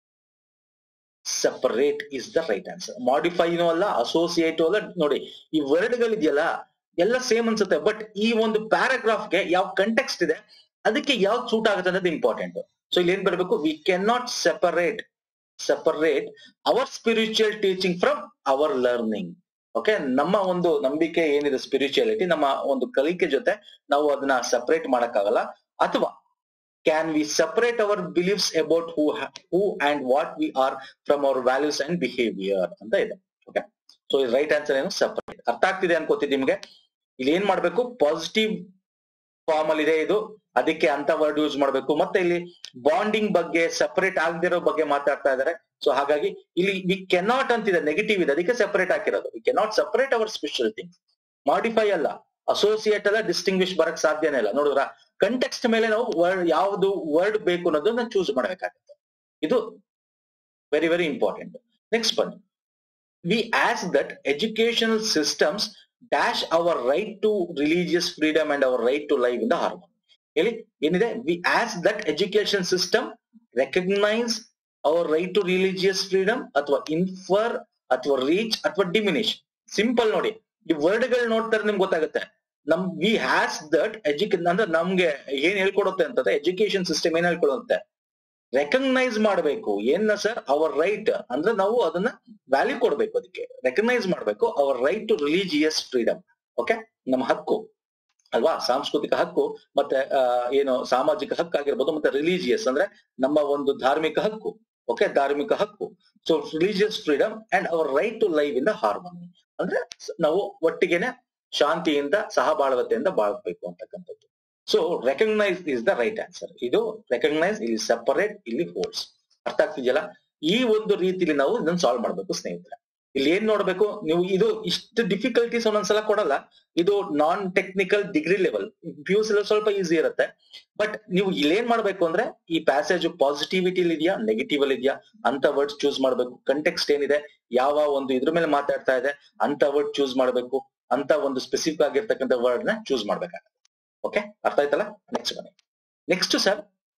separate is the right answer ಮಾಡಿಫೈನೂ ಅಲ್ಲ ಅಸೋಸಿಯೇಟ್ ಅಲ್ಲ ನೋಡಿ ಈ ವರ್ಡ್ ಗಳಿದೆಯಲ್ಲ ಎಲ್ಲ ಸೇಮ್ ಅನ್ಸುತ್ತೆ ಬಟ್ ಈ ಒಂದು ಪ್ಯಾರಾಗ್ರಾಫ್ ಗೆ ಯಾವ ಕಂಟೆಕ್ಸ್ಟ್ ಇದೆ ಅದಕ್ಕೆ ಯಾವ್ದು ಸೂಟ್ ಆಗುತ್ತೆ ಅನ್ನೋದು ಇಂಪಾರ್ಟೆಂಟ್ ಸೊ ಇಲ್ಲಿ ಏನ್ ಬರ್ಬೇಕು we can not separate separate our spiritual teaching from our learning okay ನಮ್ಮ ಒಂದು ನಂಬಿಕೆ ಏನಿದೆ ಸ್ಪಿರಿಚುಯಾಲಿಟಿ ನಮ್ಮ ಒಂದು ಕಲಿಕೆ ಜೊತೆ ನಾವು ಅದನ್ನ ಸಪರೇಟ್ ಮಾಡಕ್ಕಾಗಲ್ಲ ಅಥವಾ can we separate our believes about who who and what we are from our values and behaviour ಅಂತ ಇದೆ ಓಕೆ ಸೊ ರೈಟ್ ಆನ್ಸರ್ ಏನು ಸಪರೇಟ್ ಅರ್ಥ ಆಗ್ತಿದೆ ಅನ್ಕೋತೀನಿ ನಿಮ್ಗೆ ಇಲ್ಲಿ ಏನ್ ಮಾಡ್ಬೇಕು ಪಾಸಿಟಿವ್ ಫಾರ್ಮ್ ಅಲ್ಲಿ ಇದೆ ಇದು ಅದಕ್ಕೆ ಅಂತ ವರ್ಡ್ ಯೂಸ್ ಮಾಡ್ಬೇಕು ಮತ್ತೆ ಇಲ್ಲಿ ಬಾಂಡಿಂಗ್ ಬಗ್ಗೆ ಸಪರೇಟ್ ಆಗದಿರೋ ಬಗ್ಗೆ ಮಾತಾಡ್ತಾ ಇದಾರೆ ಸೊ ಹಾಗಾಗಿ ಇಲ್ಲಿ ವಿ ಕೆನಾಟ್ ಅಂತಿದೆ ನೆಗೆಟಿವ್ ಇದೆ ಅದಕ್ಕೆ ಸಪರೇಟ್ ಹಾಕಿರೋದು we cannot separate our special things modify ಅಲ್ಲ ಅಸೋಸಿಯೇಟ್ ಅಲ್ಲ ಡಿಸ್ಟಿಂಗ್ವಿಶ್ ಬರಕ್ ಸಾಧ್ಯನೇ ಇಲ್ಲ ನೋಡಿದ್ರ ಕಂಟೆಕ್ಸ್ಟ್ ಮೇಲೆ ನಾವು ವರ್ಡ್ ಯಾವ್ದು ವರ್ಡ್ ಬೇಕು ಅನ್ನೋದನ್ನ ಚೂಸ್ ಮಾಡ್ಬೇಕಾಗುತ್ತೆ ಇದು ವೆರಿ ವೆರಿ ಇಂಪಾರ್ಟೆಂಟ್ ನೆಕ್ಸ್ಟ್ ಬನ್ನಿ we ask that educational systems dash our right to religious freedom and our right to live in the harmony ಹೇಳಿ ಏನಿದೆ we ask that education system recognise our right to religious freedom ಅಥವಾ infer ಅಥವಾ reach ಅಥವಾ diminish simple ನೋಡಿ ಈ word ಗಳು ನೋಡ್ತಾರೆ ನಿಮ್ಗೆ ಗೊತ್ತಾಗುತ್ತೆ ನಮ್ ವಿ ಹ್ಯಾಸ್ ದಟ್ ಎಜುಕೇ ಅಂದ್ರೆ ನಮ್ಗೆ ಏನ್ ಹೇಳ್ಕೊಡುತ್ತೆ ಅಂತಂದ್ರೆ ಎಜುಕೇಶನ್ ಸಿಸ್ಟಮ್ ಏನ್ ಹೇಳ್ಕೊಡುತ್ತೆ ರೆಕಗ್ನೈಸ್ ಮಾಡಬೇಕು ಏನ ಸರ್ ಅವರ್ ರೈಟ್ ಅಂದ್ರೆ ನಾವು ಅದನ್ನ ವ್ಯಾಲ್ಯೂ ಕೊಡ್ಬೇಕು ಅದಕ್ಕೆ ರೆಕಗ್ನೈಸ್ ಮಾಡಬೇಕು our right to religious freedom okay ನಮ್ಮ ಹಕ್ಕು ಅಲ್ವಾ ಸಾಂಸ್ಕೃತಿಕ ಹಕ್ಕು ಮತ್ತೆ ಆ, ಏನು ಸಾಮಾಜಿಕ ಹಕ್ಕು ಆಗಿರ್ಬೋದು ಮತ್ತೆ ರಿಲಿಜಿಯಸ್ ಅಂದ್ರೆ ನಮ್ಮ ಒಂದು ಧಾರ್ಮಿಕ ಹಕ್ಕು ಓಕೆ ಧಾರ್ಮಿಕ ಹಕ್ಕು so religious freedom and our right to live in the harmony ಅಂದ್ರೆ ಸ- ನಾವು ಒಟ್ಟಿಗೆನೆ ಶಾಂತಿಯಿಂದ ಸಹಬಾಳ್ವತೆಯಿಂದ ಬಾಳ್ಬೇಕು ಅಂತಕ್ಕಂಥದ್ದು so recognise is the right answer ಇದು ರೆಕಗ್ನೈಸ್ ಇಲ್ಲಿ ಸಪರೇಟ್ ಇಲ್ಲಿ ಹೋಲ್ಡ್ಸ್ ಅರ್ಥ ಆಗ್ತಿದೆಯಲ್ಲ ಈ ಒಂದು ರೀತಿಲಿ ನಾವು ಇದನ್ನ ಸಾಲ್ವ್ ಮಾಡ್ಬೇಕು ಸ್ನೇಹಿತರೆ ಇಲ್ಲಿ ಏನ್ ನೋಡ್ಬೇಕು ನೀವು ಇದು ಇಷ್ಟು ಡಿಫಿಕಲ್ಟೀಸ್ ಒಂದೊಂದ್ಸಲ ಕೊಡಲ್ಲ ಇದು non technical degree level P U ಸ್ವಲ್ಪ ಈಸಿ ಇರುತ್ತೆ ಬಟ್ ನೀವು ಇಲ್ಲೇನ್ ಮಾಡ್ಬೇಕು ಅಂದ್ರೆ ಈ ಪ್ಯಾಸೇಜ್ ಪಾಸಿಟಿವಿಟಿ ಇದೆಯಾ ನೆಗೆಟಿವ್ ಅಲ್ಲಿ ಇದೆಯಾ ಅಂತ ವರ್ಡ್ಸ್ ಚೂಸ್ ಮಾಡ್ಬೇಕು ಕಂಟೆಕ್ಸ್ಟ್ ಏನಿದೆ ಯಾವ ಒಂದು ಇದ್ರ ಮೇಲೆ ಮಾತಾಡ್ತಾ ಇದೆ ಅಂತ ವರ್ಡ್ ಚೂಸ್ ಮಾಡ್ಬೇಕು ಅಂತ ಒಂದು ಸ್ಪೆಸಿಫಿಕ್ ಆಗಿರ್ತಕ್ಕಂಥ ವರ್ಡ್ ನ ಚೂಸ್ ಮಾಡ್ಬೇಕಾಗುತ್ತೆ ಓಕೆ ಅರ್ಥ ಆಯ್ತಲ್ಲ ನೆಕ್ಸ್ಟ್ ಬನ್ನಿ ನೆಕ್ಸ್ಟ್ ಸರ್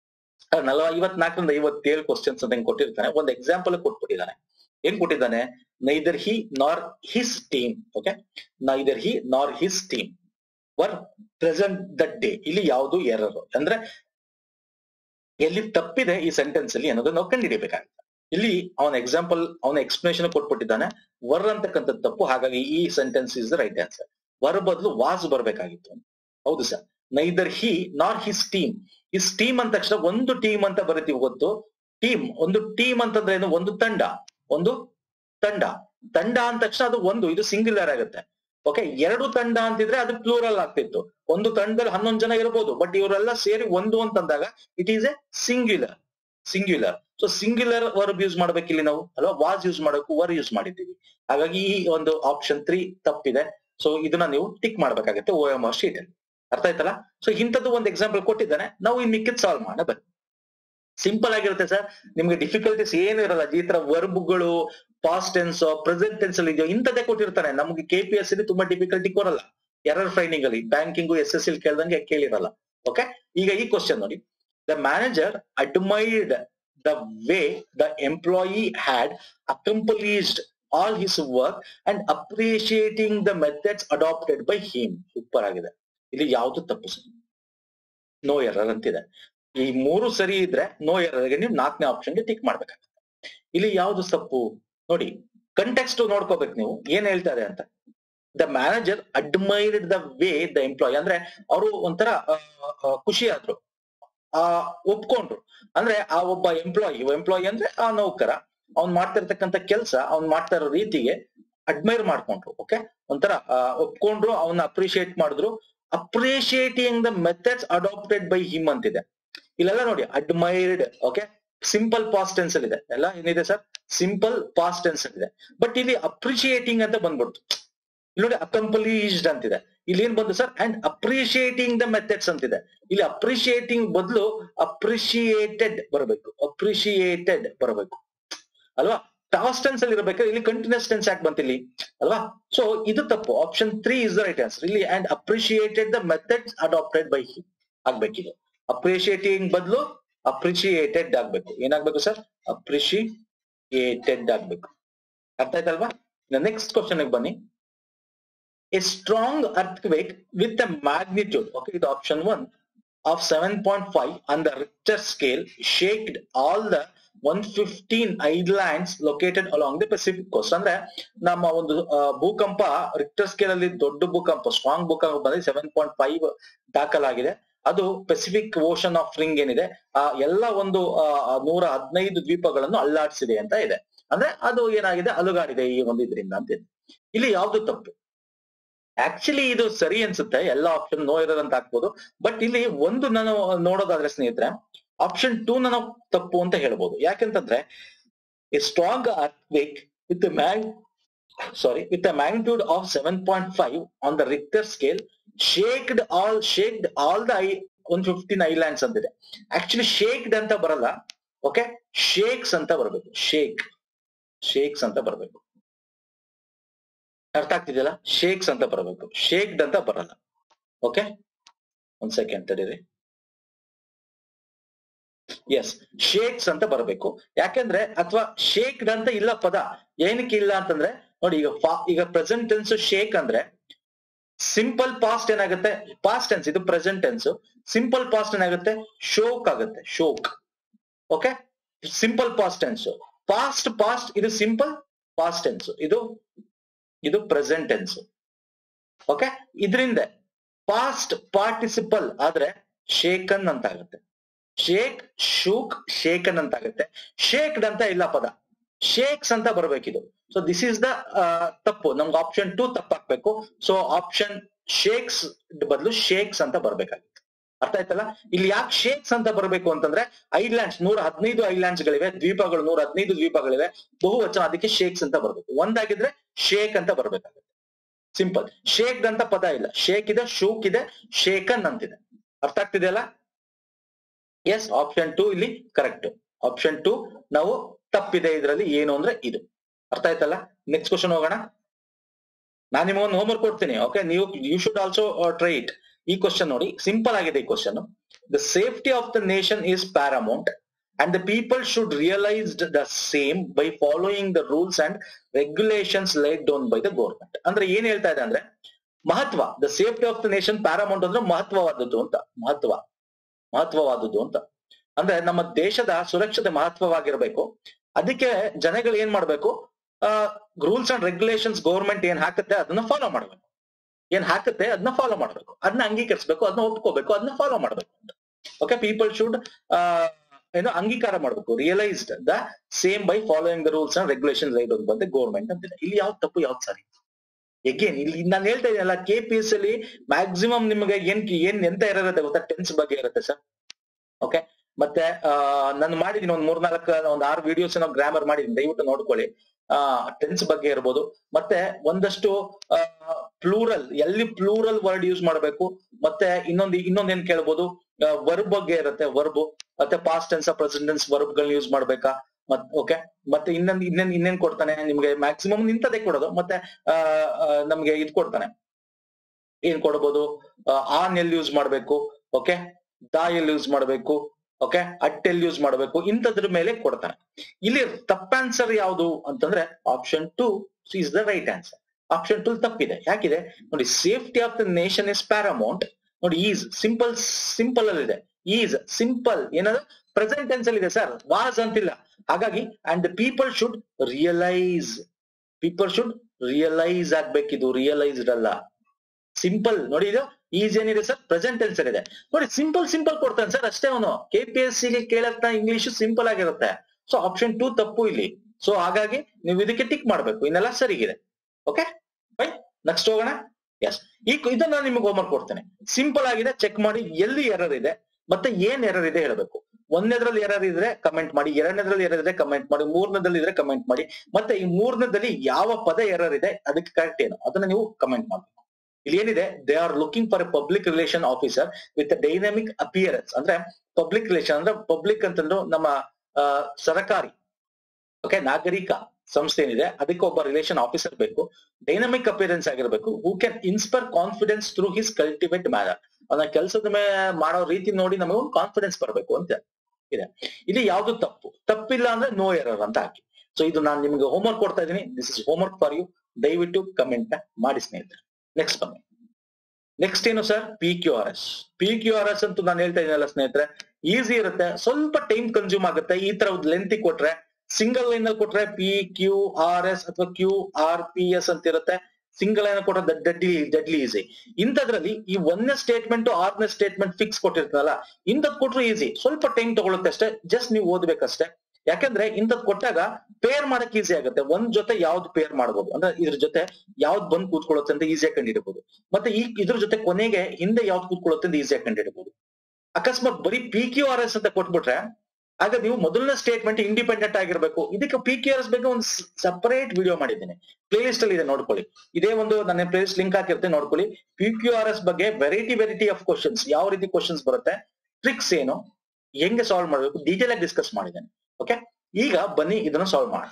ನಲವ ಐವತ್ನಾಲ್ಕರಿಂದ ಐವತ್ತೇಳು ಕ್ವಶನ್ಸ್ ಅಂತ ಹೆಂಗ್ ಕೊಟ್ಟಿರ್ತಾನೆ ಒಂದು ಎಕ್ಸಾಂಪಲ್ ಕೊಟ್ಬಿಟ್ಟಿದ್ದಾನೆ ಏನ್ ಕೊಟ್ಟಿದ್ದಾನೆ neither he nor his team okay neither he nor his team were present that day ಇಲ್ಲಿ ಯಾವುದು ಎರರ್ ಅಂದ್ರೆ ಎಲ್ಲಿ ತಪ್ಪಿದೆ ಈ ಸೆಂಟೆನ್ಸ್ ಅಲ್ಲಿ ಅನ್ನೋದನ್ನ ನಾವು ಕಂಡುಹಿಡಿಬೇಕಾಗುತ್ತೆ ಇಲ್ಲಿ ಅವನ ಎಕ್ಸಾಂಪಲ್ ಅವನ ಎಕ್ಸ್ಪ್ಲನೇಷನ್ ಕೊಟ್ಬಿಟ್ಟಿದ್ದಾನೆ ವರ್ ಅಂತಕ್ಕಂಥದ್ದು ತಪ್ಪು ಹಾಗಾಗಿ ಈ sentence is the right answer were ಬದಲು ವಾಸ್ ಬರ್ಬೇಕಾಗಿತ್ತು ಹೌದು sir neither he nor his team his team ಅಂದ ತಕ್ಷಣ ಒಂದು ಟೀಮ್ ಅಂತ ಬರೀತೀವಿ ಗೊತ್ತು ಟೀಮ್ ಒಂದು ಟೀಮ್ ಅಂತಂದ್ರೆ ಏನು ಒಂದು ತಂಡ ಒಂದು ತಂಡ ತಂಡ ಅಂದ ತಕ್ಷಣ ಅದು ಒಂದು ಇದು ಸಿಂಗ್ಯುಲರ್ ಆಗುತ್ತೆ ಓಕೆ ಎರಡು ತಂಡ ಅಂತಿದ್ರೆ ಅದು ಪ್ಲೂರಲ್ ಆಗ್ತಿತ್ತು ಒಂದು ತಂಡದಲ್ಲಿ ಹನ್ನೊಂದು ಜನ ಇರಬಹುದು ಬಟ್ ಇವರೆಲ್ಲ ಸೇರಿ ಒಂದು ಅಂತಂದಾಗ it is a singular singular so singular verb use ಮಾಡ್ಬೇಕು ಇಲ್ಲಿ ನಾವು ಅಲ್ವಾ ವಾಸ್ ಯೂಸ್ ಮಾಡಬೇಕು ವರ್ ಯೂಸ್ ಮಾಡಿದ್ದೀವಿ ಹಾಗಾಗಿ ಈ ಒಂದು ಆಪ್ಷನ್ ತ್ರೀ ತಪ್ಪಿದೆ ಸೊ ಇದನ್ನ ನೀವು ಟಿಕ್ ಮಾಡ್ಬೇಕಾಗತ್ತೆ ಓ ಎಂ ಆರ್ ಶೀಟ್ ಅಲ್ಲಿ ಅರ್ಥ ಆಯ್ತಲ್ಲ ಸೊ ಇಂಥದ್ದು ಒಂದು ಎಕ್ಸಾಂಪಲ್ ಕೊಟ್ಟಿದ್ದಾನೆ ನಾವು ಇನ್ ಮಿಕ್ಕಿದ್ ಸಾಲ್ವ್ ಮಾಡೋಣ ಬನ್ನಿ ಸಿಂಪಲ್ ಆಗಿರುತ್ತೆ ಸರ್ ನಿಮ್ಗೆ ಡಿಫಿಕಲ್ಟೀಸ್ ಏನು ಇರಲ್ಲ ಈ ತರ ವರ್ಬ್ಗಳು ಪಾಸ್ಟ್ ಟೆನ್ಸ್ ಪ್ರೆಸೆಂಟ್ ಟೆನ್ಸ್ ಅಲ್ಲಿ ಇದೆಯೋ ಇಂಥದ್ದೇ ಕೊಟ್ಟಿರ್ತಾನೆ ನಮ್ಗೆ ಕೆ ಪಿ ಎಸ್ ಅಲ್ಲಿ ತುಂಬಾ ಡಿಫಿಕಲ್ಟಿ ಕೊಡಲ್ಲ ಎರರ್ ಫೈಂಡಿಂಗ್ ಅಲ್ಲಿ ಬ್ಯಾಂಕಿಂಗು ಎಸ್ ಎಸ್ ಎಲ್ ಕೇಳ್ದಂಗೆ ಕೇಳಿರಲ್ಲ ಓಕೆ ಈಗ ಈ ಕ್ವಶನ್ ನೋಡಿ the manager admired the way the employee had accomplished all his work and appreciating the methods adopted by him super ಆಗಿದೆ ಇಲ್ಲಿ ಯಾವ್ದು ತಪ್ಪು ಸರ್ ನೋ ಎರರ್ ಅಂತಿದೆ ಈ ಮೂರು ಸರಿ ಇದ್ರೆ ನೋ ಎರರ್ಗೆ ನೀವು ನಾಲ್ಕನೇ ಆಪ್ಷನ್ಗೆ ಟಿಕ್ ಮಾಡ್ಬೇಕಾಗುತ್ತೆ ಇಲ್ಲಿ ಯಾವ್ದು ತಪ್ಪು ನೋಡಿ ಕಂಟೆಕ್ಸ್ಟ್ ನೋಡ್ಕೋಬೇಕು ನೀವು ಏನ್ ಹೇಳ್ತಾರೆ ಅಂತ the manager admired the way the employee ಅಂದ್ರೆ ಅವರು ಒಂಥರ ಆ, ಆ, ಖುಷಿ ಆದ್ರು ಆ ಒಪ್ಕೊಂಡ್ರು ಅಂದ್ರೆ ಆ ಒಬ್ಬ ಎಂಪ್ಲಾಯಿ ಎಂಪ್ಲಾಯಿ ಅಂದ್ರೆ ಆ ನೌಕರ ಅವ್ನ್ ಮಾಡ್ತಾ ಇರ್ತಕ್ಕಂಥ ಕೆಲಸ ಅವ್ನ್ ಮಾಡ್ತಾ ಇರೋ ರೀತಿಗೆ ಅಡ್ಮೈರ್ ಮಾಡ್ಕೊಂಡ್ರು ಓಕೆ ಒಂಥರ ಆ, ಒಪ್ಕೊಂಡ್ರು ಅವನ್ನ ಅಪ್ರಿಶಿಯೇಟ್ ಮಾಡಿದ್ರು appreciating the methods adopted by him ಅಂತಿದೆ ಇಲ್ಲೆಲ್ಲ ನೋಡಿ admired okay simple past tense ಅಲ್ಲಿ ಇದೆ ಎಲ್ಲ ಏನಿದೆ ಸರ್ ಸಿಂಪಲ್ ಪಾಸ್ಟ್ ಟೆನ್ಸ್ ಇದೆ ಬಟ್ ಇಲ್ಲಿ ಅಪ್ರಿಶಿಯೇಟಿಂಗ್ ಅಂತ ಬಂದ್ಬಿಡ್ತು ಇಲ್ಲಿ ನೋಡಿ ಅಕಂಪ್ಲೀಸ್ಡ್ ಅಂತಿದೆ ಇಲ್ಲಿ ಏನ್ ಬಂತು sir and appreciating the methods ಅಂತಿದೆ ಇಲ್ಲಿ ಅಪ್ರಿಶಿಯೇಟಿಂಗ್ ಬದಲು ಅಪ್ರಿಶಿಯೇಟೆಡ್ ಬರಬೇಕು ಅಪ್ರಿಶಿಯೇಟೆಡ್ ಬರಬೇಕು ಅಲ್ವಾ ಪಾಸ್ಟ್ ಟೆನ್ಸ್ ಅಲ್ಲಿ ಇರಬೇಕಾದ್ರೆ ಇಲ್ಲಿ ಕಂಟಿನ್ಯೂಸ್ ಟೆನ್ಸ್ ಯಾಕೆ ಬಂತಿಲ್ಲಿ ಅಲ್ವಾ ಸೊ ಇದು ತಪ್ಪು option three is the right answer ಇಲ್ಲಿ and appreciated the methods adopted by him ಆಗ್ಬೇಕಿದೆ ಅಪ್ರಿಶಿಯೇಟಿಂಗ್ ಬದಲು ಅಪ್ರಿಶಿಯೇಟೆಡ್ ಆಗ್ಬೇಕು ಏನಾಗ್ಬೇಕು ಸರ್ ಅಪ್ರಿಶಿಯೇಟೆಡ್ ಆಗ್ಬೇಕು ಅರ್ಥ ಆಯ್ತಲ್ವಾ ನೆಕ್ಸ್ಟ್ ಕ್ವಶನ್ ಬನ್ನಿ a strong earthquake with a magnitude okay ಇದು option one of seven point five on the Richter scale shaked all the one fifteen islands located along the Pacific coast ಅಂದ್ರೆ ನಮ್ಮ ಒಂದು ಆ, ಭೂಕಂಪ ರಿಕ್ಟರ್ ಸ್ಕೇಲ್ ಅಲ್ಲಿ ದೊಡ್ಡ ಭೂಕಂಪ ಸ್ಟ್ರಾಂಗ್ ಭೂಕಂಪ ಬಂದ್ರೆ ಸೆವೆನ್ ಪಾಯಿಂಟ್ ಫೈವ್ ದಾಖಲಾಗಿದೆ ಅದು ಪೆಸಿಫಿಕ್ ಓಷನ್ ಆಫ್ ರಿಂಗ್ ಏನಿದೆ ಆ ಎಲ್ಲ ಒಂದು ಆ, ಆ ನೂರ ಹದಿನೈದು ದ್ವೀಪಗಳನ್ನು ಅಲ್ಲಾಡಿಸಿದೆ ಅಂತ ಇದೆ ಅಂದ್ರೆ ಅದು ಏನಾಗಿದೆ ಅಲುಗಾಡಿದೆ ಈ ಒಂದು ಇದರಿಂದ ಅಂತ ಇದೆ. ಇಲ್ಲಿ ಯಾವ್ದು ತಪ್ಪು ಆಕ್ಚುಲಿ ಇದು ಸರಿ ಅನ್ಸುತ್ತೆ ಎಲ್ಲ ಆಪ್ಷನ್ ನೋ ಇರೋದು ಅಂತ ಹಾಕ್ಬೋದು ಬಟ್ ಇಲ್ಲಿ ಒಂದು ನಾನು ನೋಡೋದಾದ್ರೆ ಸ್ನೇಹಿತರೆ ಆಪ್ಷನ್ ಟೂ ನಾನು ತಪ್ಪು ಅಂತ ಹೇಳ್ಬೋದು ಯಾಕೆಂತಂದ್ರೆ a strong earthquake with mag sorry with a magnitude of seven point five on the Richter scale shaked all shaked all the I one fifteen islands ಅಂತಿದೆ ಆಕ್ಚುಲಿ ಶೇಕ್ಡ್ ಅಂತ ಬರಲ್ಲ ಓಕೆ ಶೇಕ್ಸ್ ಅಂತ ಬರಬೇಕು ಶೇಕ್ ಶೇಕ್ಸ್ ಅಂತ ಬರಬೇಕು ಅರ್ಥ ಆಗ್ತಿದೆಯಲ್ಲ shakes ಅಂತ ಬರಬೇಕು ಶೇಕ್ಡ್ ಅಂತ ಬರಲ್ಲ ಓಕೆ ಒಂದ್ ಸೆಕೆಂಡ್ ತಡೀರಿ ಎಸ್ ಶೇಕ್ಸ್ ಅಂತ ಬರಬೇಕು ಯಾಕೆಂದ್ರೆ ಅಥವಾ ಶೇಕ್ಡ್ ಅಂತ ಇಲ್ಲ ಪದ ಏನಕ್ಕೆ ಇಲ್ಲ ಅಂತಂದ್ರೆ ನೋಡಿ ಈಗ ಫಾ- ಈಗ ಪ್ರೆಸೆಂಟ್ ಟೆನ್ಸ್ ಶೇಕ್ ಅಂದ್ರೆ ಸಿಂಪಲ್ ಪಾಸ್ಟ್ ಏನಾಗುತ್ತೆ ಪಾಸ್ಟ್ ಟೆನ್ಸ್ ಇದು ಪ್ರೆಸೆಂಟ್ ಟೆನ್ಸ್ ಸಿಂಪಲ್ ಪಾಸ್ಟ್ ಏನಾಗುತ್ತೆ ಶೋಕ್ ಆಗುತ್ತೆ shook okay simple past tense past past ಇದು ಸಿಂಪಲ್ ಪಾಸ್ಟ್ ಟೆನ್ಸ್ ಇದು ಇದು ಪ್ರೆಸೆಂಟ್ ಟೆನ್ಸ್ ಓಕೆ ಇದರಿಂದ ಪಾಸ್ಟ್ ಪಾರ್ಟಿಸಿಪಲ್ ಆದ್ರೆ ಶೇಕನ್ ಅಂತ ಆಗುತ್ತೆ ಶೇಕ್ ಶೂಕ್ ಶೇಕನ್ ಅಂತ ಆಗುತ್ತೆ ಶೇಕ್ಡ್ ಅಂತ ಇಲ್ಲ ಪದ ಶೇಕ್ಸ್ ಅಂತ ಬರ್ಬೇಕಿದು ಸೊ ದಿಸ್ ಇಸ್ ದ ತಪ್ಪು ನಮ್ಗೆ ಆಪ್ಷನ್ ಟೂ ತಪ್ಪಾಗ್ಬೇಕು ಸೊ ಆಪ್ಷನ್ ಶೇಕ್ಸ್ ಬದಲು ಶೇಕ್ಸ್ ಅಂತ ಬರ್ಬೇಕಾಗಿತ್ತು ಅರ್ಥ ಆಯ್ತಲ್ಲ ಇಲ್ಲಿ ಯಾಕೆ ಶೇಕ್ಸ್ ಅಂತ ಬರ್ಬೇಕು ಅಂತಂದ್ರೆ ಐಲ್ಯಾಂಡ್ಸ್ ನೂರ ಹದಿನೈದು ಐಲ್ಯಾಂಡ್ಸ್ ಗಳಿವೆ ದ್ವೀಪಗಳು ನೂರ ಹದಿನೈದು ದ್ವೀಪಗಳಿವೆ ಬಹುವಚನ ಅದಕ್ಕೆ ಶೇಕ್ಸ್ ಅಂತ ಬರ್ಬೇಕು ಒಂದಾಗಿದ್ರೆ ಶೇಕ್ ಅಂತ ಬರ್ಬೇಕಾಗುತ್ತೆ ಸಿಂಪಲ್ ಶೇಕ್ ಅಂತ ಪದ ಇಲ್ಲ ಶೇಕ್ ಇದೆ ಶೂಕ್ ಇದೆ ಶೇಕನ್ ಅಂತಿದೆ ಅರ್ಥ ಆಗ್ತಿದೆಯಲ್ಲ ಎಸ್ ಆಪ್ಷನ್ ಟೂ ಇಲ್ಲಿ ಕರೆಕ್ಟ್ ಆಪ್ಷನ್ ಟೂ ನಾವು ತಪ್ಪಿದೆ ಇದರಲ್ಲಿ ಏನು ಅಂದ್ರೆ ಇದು ಅರ್ಥ ಆಯ್ತಲ್ಲ ನೆಕ್ಸ್ಟ್ ಕ್ವಶನ್ ಹೋಗೋಣ ನಾನು ನಿಮಗೊಂದು ಹೋಮ್ವರ್ಕ್ ಕೊಡ್ತೀನಿ ಓಕೆ ನೀವು you should also try it ಈ ಕ್ವಶನ್ ನೋಡಿ ಸಿಂಪಲ್ ಆಗಿದೆ ಈ question the safety of the nation is paramount and the people should realise the same by following the rules and regulations light down by the government ಅಂದ್ರೆ ಏನ್ ಹೇಳ್ತಾ ಇದೆ ಅಂದ್ರೆ ಮಹತ್ವ the safety of the nation paramount ಅಂದ್ರೆ ಮಹತ್ವವಾದದ್ದು ಅಂತ ಮಹತ್ವ ಮಹತ್ವವಾದದ್ದು ಅಂತ ಅಂದ್ರೆ ನಮ್ಮ ದೇಶದ ಸುರಕ್ಷತೆ ಮಹತ್ವವಾಗಿರ್ಬೇಕು ಅದಕ್ಕೆ ಜನಗಳು ಏನ್ ಮಾಡ್ಬೇಕು ರೂಲ್ಸ್ ಅಂಡ್ ರೆಗ್ಯುಲೇಷನ್ಸ್ ಗೌರ್ಮೆಂಟ್ ಏನ್ ಹಾಕುತ್ತೆ ಅದನ್ನ ಫಾಲೋ ಮಾಡ್ಬೇಕು ಏನ್ ಹಾಕುತ್ತೆ ಅದನ್ನ ಫಾಲೋ ಮಾಡ್ಬೇಕು ಅದನ್ನ ಅಂಗೀಕರಿಸಬೇಕು ಅದನ್ನ ಒಪ್ಕೋಬೇಕು ಅದನ್ನ ಫಾಲೋ ಮಾಡ್ಬೇಕು ಅಂತ ಓಕೆ ಪೀಪಲ್ ಶುಡ್ ಏನೋ ಅಂಗೀಕಾರ ಮಾಡ್ಬೇಕು realised the same by following the rules and regulation light ಬಂದೆ ಗೌರ್ಮೆಂಟ್ ಅಂತಿದೆ ಇಲ್ಲಿ ಯಾವ್ದು ತಪ್ಪು ಯಾವ್ದು ಸರಿ ಎಗೇನ್ ಇಲ್ಲಿ ನಾನು ಹೇಳ್ತಾ ಇದ್ದೀನಲ್ಲ ಕೆ ಪಿ ಎಸ್ ಅಲ್ಲಿ ಮ್ಯಾಕ್ಸಿಮಮ್ ನಿಮಗೆ ಏನ್ ಏನ್ ಎಂತ ಇರುತ್ತೆ ಗೊತ್ತಾ ಟೆನ್ಸ್ ಬಗ್ಗೆ ಇರುತ್ತೆ ಸರ್ ಓಕೆ ಮತ್ತೆ ಆ ನಾನು ಮಾಡಿದೀನಿ ಒಂದ್ ಮೂರ್ನಾಲ್ಕು ಒಂದ್ ಆರು ವಿಡಿಯೋಸ್ ನಾವು ಗ್ರಾಮರ್ ಮಾಡಿದೀನಿ ದಯವಿಟ್ಟು ನೋಡ್ಕೊಳ್ಳಿ ಆ ಟೆನ್ಸ್ ಬಗ್ಗೆ ಇರ್ಬೋದು ಮತ್ತೆ ಒಂದಷ್ಟು ಪ್ಲೂರಲ್ ಎಲ್ಲಿ ಪ್ಲೂರಲ್ ವರ್ಡ್ ಯೂಸ್ ಮಾಡಬೇಕು ಮತ್ತೆ ಇನ್ನೊಂದು ಇನ್ನೊಂದ್ ಏನ್ ಕೇಳ್ಬೋದು ವರ್ಬ್ ಬಗ್ಗೆ ಇರುತ್ತೆ ವರ್ಬ್ ಮತ್ತೆ past tense present tense verb ಗಳನ್ನ ಯೂಸ್ ಮಾಡ್ಬೇಕಾ ಮತ್ ಓಕೆ ಮತ್ತೆ ಇನ್ನೊಂದ್ ಇನ್ನೇನ್ ಇನ್ನೇನ್ ಕೊಡ್ತಾನೆ ನಿಮ್ಗೆ ಮ್ಯಾಕ್ಸಿಮಮ್ ನಿಂತದೇ ಕೊಡೋದು ಮತ್ತೆ ಆ ಆ, ನಮ್ಗೆ ಇದ್ ಕೊಡ್ತಾನೆ ಏನ್ ಕೊಡ್ಬೋದು ಆನ್ ಎಲ್ಲಿ ಯೂಸ್ ಮಾಡ್ಬೇಕು ಓಕೆ ದಾ ಎಲ್ಲಿ ಯೂಸ್ ಮಾಡ್ಬೇಕು ಓಕೆ ಅಟ್ಟೆಲ್ ಯೂಸ್ ಮಾಡಬೇಕು ಇಂಥದ್ರ ಮೇಲೆ ಕೊಡ್ತಾನೆ ಇಲ್ಲಿ ತಪ್ಪ ಆನ್ಸರ್ ಯಾವುದು ಅಂತಂದ್ರೆ option two is the right answer option two ತಪ್ಪಿದೆ ಯಾಕಿದೆ ನೋಡಿ safety of the nation is paramount ನೋಡಿ ಈಸ್ ಸಿಂಪಲ್ ಸಿಂಪಲ್ ಅಲ್ಲಿ ಇದೆ ಈಸ್ ಸಿಂಪಲ್ ಏನದು ಪ್ರೆಸೆಂಟ್ ಟೆನ್ಸ್ ಅಲ್ಲಿ ಇದೆ ಸರ್ ವಾಸ್ ಅಂತಿಲ್ಲ ಹಾಗಾಗಿ and the people should realise people should realise ಆಗ್ಬೇಕಿದು ರಿಯಲೈಸ್ಡ್ ಅಲ್ಲ ಸಿಂಪಲ್ ನೋಡಿ ಇದು ಈಸ್ ಏನಿದೆ ಸರ್ ಪ್ರೆಸೆಂಟ್ ಟೆನ್ಸ್ ಇದೆ ನೋಡಿ ಸಿಂಪಲ್ ಸಿಂಪಲ್ ಕೊಡ್ತಾನೆ ಸರ್ ಅಷ್ಟೇ ಅವನು ಕೆ ಪಿ ಎಸ್ ಸಿ ಗೆ ಕೇಳತ್ತ ಇಂಗ್ಲಿಷ್ ಸಿಂಪಲ್ ಆಗಿರುತ್ತೆ ಸೊ ಆಪ್ಷನ್ ಟೂ ತಪ್ಪು ಇಲ್ಲಿ ಸೊ ಹಾಗಾಗಿ ನೀವು ಇದಕ್ಕೆ ಟಿಕ್ ಮಾಡ್ಬೇಕು ಇನ್ನೆಲ್ಲ ಸರಿಗಿದೆ ಓಕೆ ಬೈ ನೆಕ್ಸ್ಟ್ ಹೋಗೋಣ ಎಸ್ ಈ ಇದನ್ನ ನಾನು ನಿಮಗೆ ಹೋಮ್ವರ್ಕ್ ಕೊಡ್ತೇನೆ ಸಿಂಪಲ್ ಆಗಿದೆ ಚೆಕ್ ಮಾಡಿ ಎಲ್ಲಿ ಎರರ್ ಇದೆ ಮತ್ತೆ ಏನ್ ಎರರ್ ಇದೆ ಹೇಳಬೇಕು ಒಂದನೇದ್ರಲ್ಲಿ ಎರರ್ ಇದ್ರೆ ಕಮೆಂಟ್ ಮಾಡಿ ಎರಡನೇದ್ರಲ್ಲಿ ಎರರ್ ಇದೆ ಕಮೆಂಟ್ ಮಾಡಿ ಮೂರನೇದಲ್ಲಿ ಇದ್ರೆ ಕಮೆಂಟ್ ಮಾಡಿ ಮತ್ತೆ ಈ ಮೂರನೇದಲ್ಲಿ ಯಾವ ಪದ ಎರರ್ ಇದೆ ಅದಕ್ಕೆ ಕರೆಕ್ಟ್ ಏನು ಅದನ್ನ ನೀವು ಕಮೆಂಟ್ ಮಾಡಬೇಕು ಇಲ್ಲಿ ಏನಿದೆ they are looking for a public relation officer with dynamic appearance ಅಂದ್ರೆ ಪಬ್ಲಿಕ್ ರಿಲೇಷನ್ ಅಂದ್ರೆ ಪಬ್ಲಿಕ್ ಅಂತಂದ್ರು ನಮ್ಮ ಆ, ಸರಕಾರಿ ಓಕೆ ನಾಗರಿಕ ಸಂಸ್ಥೆ ಏನಿದೆ ಅದಕ್ಕೆ ಒಬ್ಬ ರಿಲೇಷನ್ ಆಫೀಸರ್ ಬೇಕು ಡೈನಾಮಿಕ್ ಅಪಿಯರೆನ್ಸ್ ಆಗಿರ್ಬೇಕು who can inspire confidence through his cultivate manner ಅವನ ಕೆಲಸದ ಮೇಲೆ ಮಾಡೋ ರೀತಿ ನೋಡಿ ನಮಗೆ ಒಂದು ಕಾನ್ಫಿಡೆನ್ಸ್ ಬರಬೇಕು ಅಂತ ಇದೆ ಇಲ್ಲಿ ಯಾವ್ದು ತಪ್ಪು ತಪ್ಪಿಲ್ಲ ಅಂದ್ರೆ ನೋ ಎರರ್ ಅಂತ ಹಾಕಿ ಸೊ ಇದು ನಾನು ನಿಮಗೆ ಹೋಮ್ವರ್ಕ್ ಕೊಡ್ತಾ ಇದ್ದೀನಿ this is homework for you ದಯವಿಟ್ಟು ಕಮೆಂಟ್ ಮಾಡಿ ಸ್ನೇಹಿತರೆ ನೆಕ್ಸ್ಟ್ ಕಮೆಂಟ್ ನೆಕ್ಸ್ಟ್ ಏನು sir P Q R S P Q R S ಅಂತೂ ನಾನು ಹೇಳ್ತಾ ಇದ್ದೀನಲ್ಲ ಸ್ನೇಹಿತರೆ ಈಸಿ ಇರುತ್ತೆ ಸ್ವಲ್ಪ ಟೈಮ್ ಕನ್ಸ್ಯೂಮ್ ಆಗುತ್ತೆ ಈ ತರ ಲೆಂತ್ ಕೊಟ್ರೆ ಸಿಂಗಲ್ ಲೈನ್ ಅಲ್ಲಿ ಕೊಟ್ರೆ ಪಿ ಕ್ಯೂ ಆರ್ ಎಸ್ ಅಥವಾ ಕ್ಯೂ ಆರ್ ಪಿ ಎಸ್ ಅಂತ ಇರುತ್ತೆ ಸಿಂಗಲ್ ಲೈನ್ ಕೊಟ್ರೆ ಡೆಡ್ಲಿ ಡೆಡ್ಲಿ ಈಸಿ ಇಂಥದ್ರಲ್ಲಿ ಈ ಒಂದನೇ ಸ್ಟೇಟ್ಮೆಂಟ್ ಆರನೇ ಸ್ಟೇಟ್ಮೆಂಟ್ ಫಿಕ್ಸ್ ಕೊಟ್ಟಿರ್ತಾರಲ್ಲ ಇಂಥದ್ ಕೊಟ್ರು ಈಸಿ ಸ್ವಲ್ಪ ಟೈಮ್ ತಗೊಳುತ್ತೆ ಅಷ್ಟೇ ಜಸ್ಟ್ ನೀವು ಓದ್ಬೇಕಷ್ಟೇ ಯಾಕಂದ್ರೆ ಇಂಥದ್ ಕೊಟ್ಟಾಗ ಪೇರ್ ಮಾಡಕ್ ಈಸಿ ಆಗುತ್ತೆ ಒಂದ್ ಜೊತೆ ಯಾವ್ದು ಪೇರ್ ಮಾಡ್ಬೋದು ಅಂದ್ರೆ ಇದ್ರ ಜೊತೆ ಯಾವ್ದು ಬಂದ್ ಕೂತ್ಕೊಳ್ಳುತ್ತೆ ಅಂತ ಈಸಿಯಾಗಿ ಕಂಡಿಡಬಹುದು ಮತ್ತೆ ಈ ಇದ್ರ ಜೊತೆ ಕೊನೆಗೆ ಹಿಂದೆ ಯಾವ್ದು ಕೂತ್ಕೊಳ್ಳುತ್ತೆ ಅಂತ ಈಸಿಯಾಗಿ ಕಂಡಿಡಬಹುದು ಅಕಸ್ಮಾತ್ ಬರೀ ಪಿ ಕ್ಯೂ ಆರ್ ಎಸ್ ಅಂತ ಕೊಟ್ಬಿಟ್ರೆ ಆಗ ನೀವು ಮೊದಲನೇ ಸ್ಟೇಟ್ಮೆಂಟ್ ಇಂಡಿಪೆಂಡೆಂಟ್ ಆಗಿರ್ಬೇಕು ಇದಕ್ಕೆ ಪಿ ಕ್ಯೂ ಆರ್ ಎಸ್ ಬಗ್ಗೆ ಒಂದು ಸಪರೇಟ್ ವಿಡಿಯೋ ಮಾಡಿದ್ದೀನಿ ಪ್ಲೇ ಲಿಸ್ಟ್ ಅಲ್ಲಿ ಇದೆ ನೋಡ್ಕೊಳ್ಳಿ ಇದೇ ಒಂದು ನನ್ನ ಪ್ಲೇ ಲಿಸ್ಟ್ ಲಿಂಕ್ ಹಾಕಿರ್ತೇನೆ ನೋಡ್ಕೊಳ್ಳಿ ಪಿ ಕ್ಯೂ ಆರ್ ಎಸ್ ಬಗ್ಗೆ ವೆರೈಟಿ ವೆರೈಟಿ ಆಫ್ ಕ್ವಶನ್ಸ್ ಯಾವ ರೀತಿ ಕ್ವಶನ್ಸ್ ಬರುತ್ತೆ ಟ್ರಿಕ್ಸ್ ಏನು ಹೆಂಗೆ ಸಾಲ್ವ್ ಮಾಡಬೇಕು ಡೀಟೇಲ್ ಆಗಿ ಡಿಸ್ಕಸ್ ಮಾಡಿದ್ದೇನೆ ಓಕೆ ಈಗ ಬನ್ನಿ ಇದನ್ನ ಸಾಲ್ವ್ ಮಾಡಿ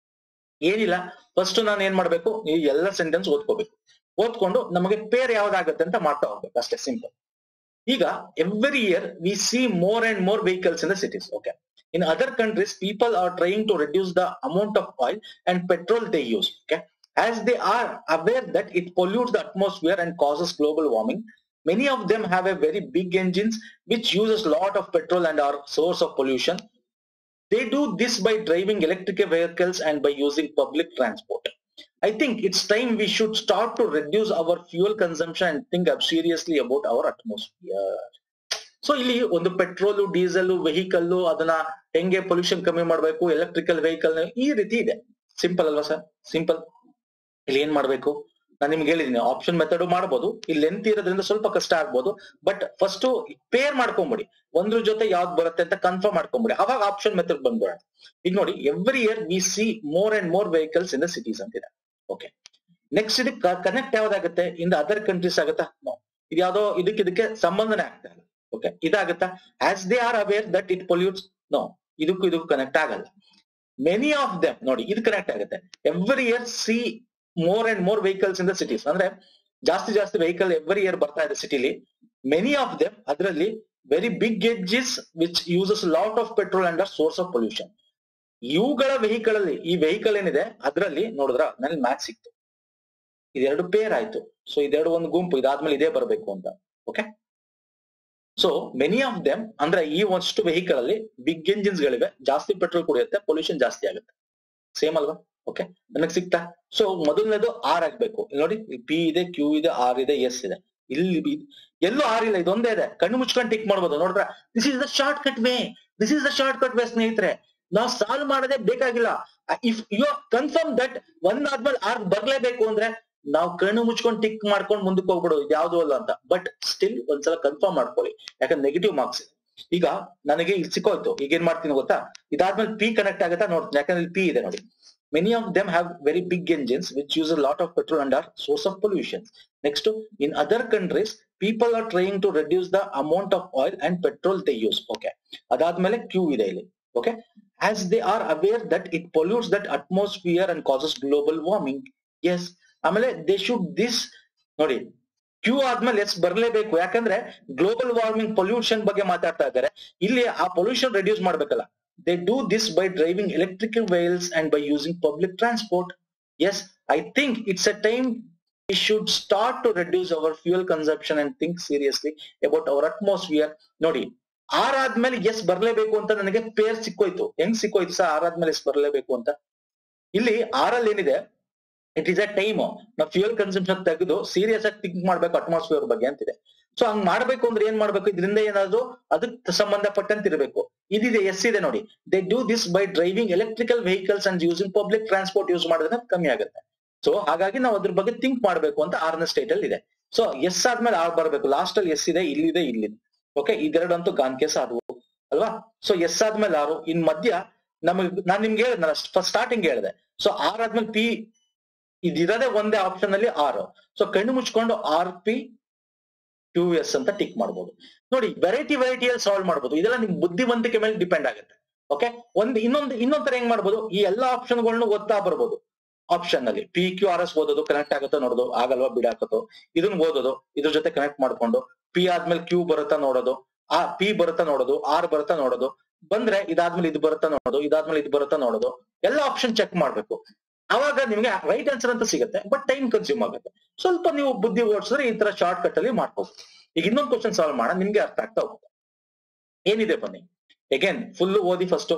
ಏನಿಲ್ಲ ಫಸ್ಟ್ ನಾನು ಏನ್ ಮಾಡ್ಬೇಕು ಈ ಎಲ್ಲ ಸೆಂಟೆನ್ಸ್ ಓದ್ಕೋಬೇಕು ಓದ್ಕೊಂಡು ನಮಗೆ ಪೇರ್ ಯಾವ್ದಾಗತ್ತೆ ಅಂತ ಮಾಡ್ತಾ ಹೋಗ್ಬೇಕು ಅಷ್ಟೇ ಸಿಂಪಲ್ ಈಗ every year we see more and more vehicles in the cities okay in other countries people are trying to reduce the amount of oil and petrol they use okay as they are aware that it pollutes the atmosphere and causes global warming many of them have a very big engines which uses lot of petrol and are source of pollution they do this by driving electric vehicles and by using public transport i think it's time we should start to reduce our fuel consumption and think up seriously about our atmosphere so ಇಲ್ಲಿ ಒಂದು petrol diesel vehicle ಅದನ್ನ ಹೆಂಗೆ pollution ಕಮ್ಮಿ ಮಾಡಬೇಕು electrical vehicle ಈ ರೀತಿ ಇದೆ simple ಅಲ್ವಾ ಸರ್ ಸಿಂಪಲ್ ಇಲ್ಲಿ ಏನ್ ಮಾಡ್ಬೇಕು ನಾನು ನಿಮ್ಗೆ ಹೇಳಿದೀನಿ ಆಪ್ಷನ್ ಮೆಥಡ್ ಮಾಡ್ಬೋದು ಇಲ್ಲಿ ಲೆಂತ್ ಇರೋದ್ರಿಂದ ಸ್ವಲ್ಪ ಕಷ್ಟ ಆಗ್ಬೋದು ಬಟ್ ಫಸ್ಟ್ ಪೇರ್ ಮಾಡ್ಕೊಂಬಿಡಿ ಒಂದ್ರ ಜೊತೆ ಯಾವ್ದು ಬರುತ್ತೆ ಅಂತ ಕನ್ಫರ್ಮ್ ಮಾಡ್ಕೊಂಬಿಡಿ ಅವಾಗ ಆಪ್ಷನ್ ಮೆಥಡ್ ಬಂದ್ಬಿಡ ಈಗ ನೋಡಿ every year we see more and more vehicles in the cities ಅಂತಿದೆ ಓಕೆ ನೆಕ್ಸ್ಟ್ ಇದಕ್ಕೆ ಕನೆಕ್ಟ್ ಯಾವ್ದಾಗುತ್ತೆ ಇನ್ ದ ಅದರ್ ಕಂಟ್ರೀಸ್ ಆಗುತ್ತಾ ನೋ ಇದು ಯಾವ್ದೋ ಇದಕ್ಕೆ ಇದಕ್ಕೆ ಸಂಬಂಧನೇ ಆಗ್ತಾ ಇಲ್ಲ ಓಕೆ ಇದಾಗುತ್ತಾ as they are aware that it pollutes no ಇದಕ್ಕೂ ಇದಕ್ಕೂ ಕನೆಕ್ಟ್ ಆಗಲ್ಲ ಮೆನಿ ಆಫ್ ದೆಮ್ ನೋಡಿ ಇದು ಕನೆಕ್ಟ್ ಆಗುತ್ತೆ every year see more and more vehicles in the cities ಅಂದ್ರೆ ಜಾಸ್ತಿ ಜಾಸ್ತಿ ವೆಹಿಕಲ್ ಎವ್ರಿ ಇಯರ್ ಬರ್ತಾ ಇದೆ ಸಿಟಿಲಿ ಮೆನಿ ಆಫ್ ದೆಮ್ ಅದರಲ್ಲಿ very big edges which uses lot of petrol and are source of pollution ಇವುಗಳ ವೆಹಿಕಲ್ ಅಲ್ಲಿ ಈ ವೆಹಿಕಲ್ ಏನಿದೆ ಅದರಲ್ಲಿ ನೋಡಿದ್ರ ನನಗೆ ಮ್ಯಾಚ್ ಸಿಕ್ತು ಇದೆರಡು ಪೇರ್ ಆಯ್ತು ಸೊ ಇದೆರಡು ಒಂದು ಗುಂಪು ಇದಾದ್ಮೇಲೆ ಇದೇ ಬರಬೇಕು ಅಂತ okay so many of them ಅಂದ್ರೆ ಈ ಒಂದಷ್ಟು ವೆಹಿಕಲ್ ಅಲ್ಲಿ ಬಿಗ್ ಎಂಜಿನ್ಸ್ ಗಳಿವೆ ಜಾಸ್ತಿ ಪೆಟ್ರೋಲ್ ಕುಡಿಯುತ್ತೆ ಪೊಲ್ಯೂಷನ್ ಜಾಸ್ತಿ ಆಗುತ್ತೆ ಸೇಮ್ ಅಲ್ವಾ ಓಕೆ ನನಗೆ ಸಿಕ್ತಾ ಸೊ ಮೊದಲನೇದು ಆರ್ ಆಗ್ಬೇಕು ಇಲ್ಲಿ ನೋಡಿ ಪಿ ಇದೆ ಕ್ಯೂ ಇದೆ ಆರ್ ಇದೆ ಎಸ್ ಇದೆ ಇಲ್ಲಿ ಬಿ- ಎಲ್ಲೂ ಆರ್ ಇಲ್ಲ ಇದೊಂದೇ ಇದೆ ಕಣ್ಣು ಮುಚ್ಕೊಂಡು ಟಿಕ್ ಮಾಡ್ಬೋದು ನೋಡ್ರ this is the short cut way this is the short cut way ಸ್ನೇಹಿತರೆ ನಾವು ಸಾಲ್ವ್ ಮಾಡೋದೇ ಬೇಕಾಗಿಲ್ಲ if you are confirm that ಒಂದ್ ಆದ್ಮೇಲೆ ಆರ್ ಬರ್ಲೇಬೇಕು ಅಂದ್ರೆ ನಾವು ಕಣ್ಣು ಮುಚ್ಕೊಂಡು ಟಿಕ್ ಮಾಡ್ಕೊಂಡು ಮುಂದಕ್ಕೆ ಹೋಗ್ಬಿಡು ಇದು ಯಾವ್ದು ಅಲ್ಲ ಅಂತ ಬಟ್ ಸ್ಟಿಲ್ ಒಂದ್ಸಲ ಕನ್ಫರ್ಮ್ ಮಾಡ್ಕೊಳ್ಳಿ ಯಾಕಂದ್ರೆ ನೆಗೆಟಿವ್ ಮಾರ್ಕ್ಸ್ ಇದೆ ಈಗ ನನಗೆ ಇಲ್ಲಿ ಸಿಕ್ಕೋಯ್ತು ಈಗ ಏನ್ ಮಾಡ್ತೀನಿ ಗೊತ್ತಾ ಇದಾದ್ಮೇಲೆ ಪಿ ಕನೆಕ್ಟ್ ಆಗುತ್ತಾ ನೋಡ್ತೀನಿ ಯಾಕಂದ್ರೆ ಇಲ್ಲಿ ಪಿ ಇದೆ ನೋಡಿ many of them have very big engines which use a lot of petrol and are source of pollution next in other countries people are trying to reduce the amount of oil and petrol they use okay ಅದಾದ್ಮೇಲೆ Q ಇದೆ ಇಲ್ಲಿ okay as they are aware that it pollutes that atmosphere and causes global warming S ಆಮೇಲೆ they should this ನೋಡಿ Q ಆದ್ಮೇಲೆ S ಬರ್ಲೇಬೇಕು ಯಾಕಂದ್ರೆ global warming pollution ಬಗ್ಗೆ ಮಾತಾಡ್ತಾ ಇದ್ದಾರೆ ಇಲ್ಲಿ ಆ ಪೊಲ್ಯೂಷನ್ ರೆಡ್ಯೂಸ್ ಮಾಡ್ಬೇಕಲ್ಲ they do this by driving electrical vehicles and by using public transport S I think it's a time we should start to reduce our fuel consumption and think seriously about our atmosphere ನೋಡಿ R ಆದ್ಮೇಲೆ S ಬರ್ಲೇಬೇಕು ಅಂತ ನನಗೆ pair ಸಿಕ್ಕೋಯ್ತು ಹೆಂಗ್ ಸಿಕ್ಕೋಯ್ತು sir R ಆದ್ಮೇಲೆ S ಬರ್ಲೇಬೇಕು ಅಂತ ಇಲ್ಲಿ ಆರ್ ಅಲ್ಲಿ ಏನಿದೆ ಇಟ್ ಇಸ್ ಅ ಟೈಮ್ ನಾವು ಫ್ಯೂಯಲ್ ಕನ್ಸಂಪ್ಷನ್ ತೆಗೆದು ಸೀರಿಯಸ್ ಆಗಿ ಥಿಂಕ್ ಮಾಡ್ಬೇಕು ಅಟ್ಮಾಸ್ಫಿಯರ್ ಬಗ್ಗೆ ಅಂತಿದೆ ಸೊ ಹಂಗ್ ಮಾಡ್ಬೇಕು ಅಂದ್ರೆ ಏನ್ ಮಾಡ್ಬೇಕು ಇದರಿಂದ ಏನಾದ್ರು ಅದಕ್ಕೆ ಸಂಬಂಧಪಟ್ಟಂತೆ ಇರಬೇಕು ಇದಿದೆ ಎಸ್ ಇದೆ ನೋಡಿ they do this by driving electrical vehicles and using public transport use ಮಾಡಿದ್ರೆ ಕಮ್ಮಿ ಆಗುತ್ತೆ ಸೊ ಹಾಗಾಗಿ ನಾವು ಅದ್ರ ಬಗ್ಗೆ ಥಿಂಕ್ ಮಾಡ್ಬೇಕು ಅಂತ ಆರನೇ ಸ್ಟೇಟ್ ಅಲ್ಲಿ ಇದೆ ಸೊ ಎಸ್ ಆದ್ಮೇಲೆ ಆರ್ ಬರ್ಬೇಕು ಲಾಸ್ಟ್ ಅಲ್ಲಿ ಎಸ್ ಇದೆ ಇಲ್ಲಿದೆ ಇಲ್ಲಿದೆ ಓಕೆ ಇದೆರಡಂತೂ ಗಾನ್ ಕೇಸ್ ಆದವು ಅಲ್ವಾ ಸೊ ಎಸ್ ಆದ್ಮೇಲೆ ಆರು ಇನ್ ಮಧ್ಯ ನಮಗ್ ನಾನ್ ನಿಮ್ಗೆ ಹೇಳಿದ್ನಲ್ಲ ಫಸ್ಟ್ ಸ್ಟಾರ್ಟಿಂಗ್ ಹೇಳಿದೆ ಸೊ ಆರ್ ಆದ್ಮೇಲೆ ಪಿ ಇದಿರದೆ ಒಂದೇ ಆಪ್ಷನ್ ಅಲ್ಲಿ ಆರ್ ಸೊ ಕಣ್ಣು ಮುಚ್ಕೊಂಡು ಆರ್ ಪಿ ಟೂ ಎಸ್ ಅಂತ ಟಿಕ್ ಮಾಡ್ಬೋದು ನೋಡಿ ವೆರೈಟಿ ವೆರೈಟಿಯಲ್ಲಿ ಸಾಲ್ವ್ ಮಾಡ್ಬೋದು ಇದೆಲ್ಲ ನಿಮ್ ಬುದ್ಧಿವಂತಿಕೆ ಮೇಲೆ ಡಿಪೆಂಡ್ ಆಗುತ್ತೆ ಓಕೆ ಒಂದ್ ಇನ್ನೊಂದು ಇನ್ನೊಂದ್ ತರ ಹೆಂಗ್ ಮಾಡ್ಬೋದು ಈ ಎಲ್ಲಾ ಆಪ್ಷನ್ಗಳನ್ನು ಓದ್ತಾ ಬರ್ಬೋದು ಆಪ್ಷನ್ ಅಲ್ಲಿ ಪಿ ಕ್ಯೂ ಆರ್ ಎಸ್ ಓದೋದು ಕನೆಕ್ಟ್ ಆಗುತ್ತೋ ನೋಡೋದು ಆಗಲ್ವಾ ಬಿಡಾಕತ್ತೋ ಇದನ್ನ ಓದೋದು ಇದ್ರ ಜೊತೆ ಕನೆಕ್ಟ್ ಮಾಡ್ಕೊಂಡು ಪಿ ಆದ್ಮೇಲೆ ಕ್ಯೂ ಬರುತ್ತಾ ನೋಡೋದು ಆ ಪಿ ಬರುತ್ತಾ ನೋಡೋದು ಆರ್ ಬರುತ್ತಾ ನೋಡೋದು ಬಂದ್ರೆ ಇದಾದ್ಮೇಲೆ ಇದು ಬರುತ್ತಾ ನೋಡೋದು ಇದಾದ್ಮೇಲೆ ಇದು ಬರುತ್ತಾ ನೋಡೋದು ಎಲ್ಲ ಆಪ್ಷನ್ ಚೆಕ್ ಮಾಡ್ಬೇಕು ಅವಾಗ ನಿಮ್ಗೆ ರೈಟ್ ಆನ್ಸರ್ ಅಂತ ಸಿಗುತ್ತೆ ಬಟ್ ಟೈಮ್ ಕನ್ಸ್ಯೂಮ್ ಆಗುತ್ತೆ ಸ್ವಲ್ಪ ನೀವು ಬುದ್ಧಿ ಓಡಿಸಿದ್ರೆ ಈ ತರ ಶಾರ್ಟ್ ಕಟ್ ಅಲ್ಲಿ ಮಾಡ್ಬೋದು ಈಗ ಇನ್ನೊಂದು ಕ್ವಶನ್ ಸಾಲ್ವ್ ಮಾಡೋಣ ನಿಮ್ಗೆ ಅರ್ಥ ಆಗ್ತಾ ಹೋಗುತ್ತೆ ಏನಿದೆ ಬನ್ನಿ ಅಗೇನ್ ಫುಲ್ ಓದಿ first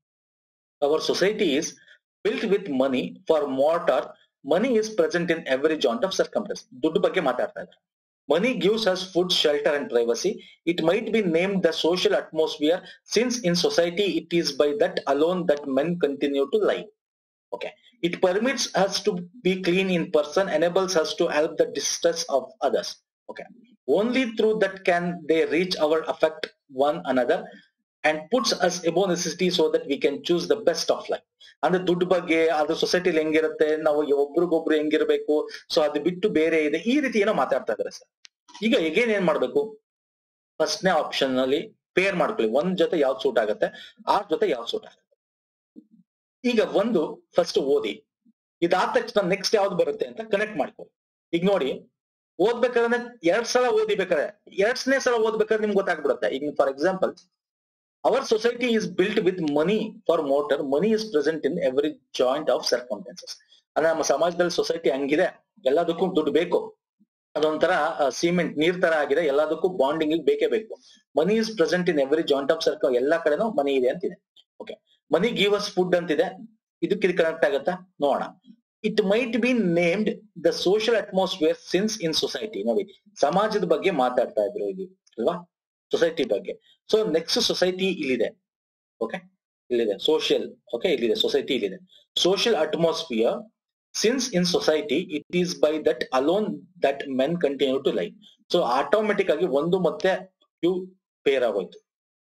our society is built with money for motor money is present in every joint of circumstance ದುಡ್ಡು ಬಗ್ಗೆ ಮಾತಾಡ್ತಾ ಇದ್ದಾರೆ money gives us food shelter and privacy it might be name the social atmosphere since in society it is by that alone that men continue to live okay it permits us to be clean in person enables us to help the distress of others okay only through that can they reach our affect one another and puts us above necessity so that we can choose the best of life ಅಂದ್ರೆ ದುಡ್ಡು ಬಗ್ಗೆ ಅದು ಸೊಸೈಟಿಲಿ ಹೆಂಗಿರುತ್ತೆ ನಾವು ಒಬ್ರಿಗೊಬ್ರು ಹೆಂಗಿರ್ಬೇಕು so ಅದು ಬಿಟ್ಟು ಬೇರೆ ಇದೆ ಈ ರೀತಿ ಏನೋ ಮಾತಾಡ್ತಾ ಇದಾರೆ ಸರ್ ಈಗ ಎಗೇನ್ ಏನ್ ಮಾಡ್ಬೇಕು ಫಸ್ಟ್ನೇ ಆಪ್ಷನ್ ಅಲ್ಲಿ ಪೇರ್ ಮಾಡ್ಕೊಳ್ಳಿ ಒಂದ್ ಜೊತೆ ಯಾವ್ದು ಸೂಟ್ ಆಗುತ್ತೆ ಆರ್ ಜೊತೆ ಯಾವ್ದು ಸೂಟ್ ಆಗುತ್ತೆ ಈಗ ಒಂದು ಫಸ್ಟ್ ಓದಿ ಇದಾದ ತಕ್ಷಣ ನೆಕ್ಸ್ಟ್ ಯಾವ್ದು ಬರುತ್ತೆ ಅಂತ ಕನೆಕ್ಟ್ ಮಾಡ್ಕೊ ಈಗ ನೋಡಿ ಓದ್ಬೇಕಾದ್ರೆ ಎರಡ್ ಸಲ ಓದಿಬೇಕಾದ್ರೆ ಎರಡ್ನೇ ಸಲ ಓದ್ಬೇಕಾದ್ರೆ ನಿಮ್ಗೆ ಗೊತ್ತಾಗ್ಬಿಡುತ್ತೆ ಈಗ for example our society is built with money for motor money is present in every joint of circumstances ಅಂದ್ರೆ ನಮ್ಮ ಸಮಾಜದಲ್ಲಿ ಸೊಸೈಟಿ ಹಂಗಿದೆ ಎಲ್ಲದಕ್ಕೂ ದುಡ್ಡು ಬೇಕು ಅದೊಂಥರ ಸಿಮೆಂಟ್ ನೀರ್ ತರ ಆಗಿದೆ ಎಲ್ಲದಕ್ಕೂ ಬಾಂಡಿಂಗ್ ಬೇಕೇ ಬೇಕು money is present in every joint of circle ಎಲ್ಲಾ ಕಡೆನೂ ಮನಿ ಇದೆ ಅಂತಿದೆ okay money give us food ಅಂತಿದೆ ಇದಕ್ಕೆ ಇದು ಕನೆಕ್ಟ್ ಆಗತ್ತಾ ನೋಡೋಣ it might be named the social atmosphere since in society ನೋಡಿ ಸಮಾಜದ ಬಗ್ಗೆ ಮಾತಾಡ್ತಾ ಇದ್ರು ಇಲ್ಲಿ ಅಲ್ವಾ ಸೊಸೈಟಿ ಬಗ್ಗೆ ಸೊ ನೆಕ್ಸ್ಟ್ ಸೊಸೈಟಿ ಇಲ್ಲಿದೆ ಓಕೆ ಇಲ್ಲಿದೆ ಸೋಷಿಯಲ್ ಓಕೆ ಇಲ್ಲಿದೆ ಸೊಸೈಟಿ ಇಲ್ಲಿದೆ social atmosphere since in society it is by that alone that men continue to life so automatic ಆಗಿ ಒಂದು ಮತ್ತೆ ಯು ಪೇರ್ ಆಗೋಯ್ತು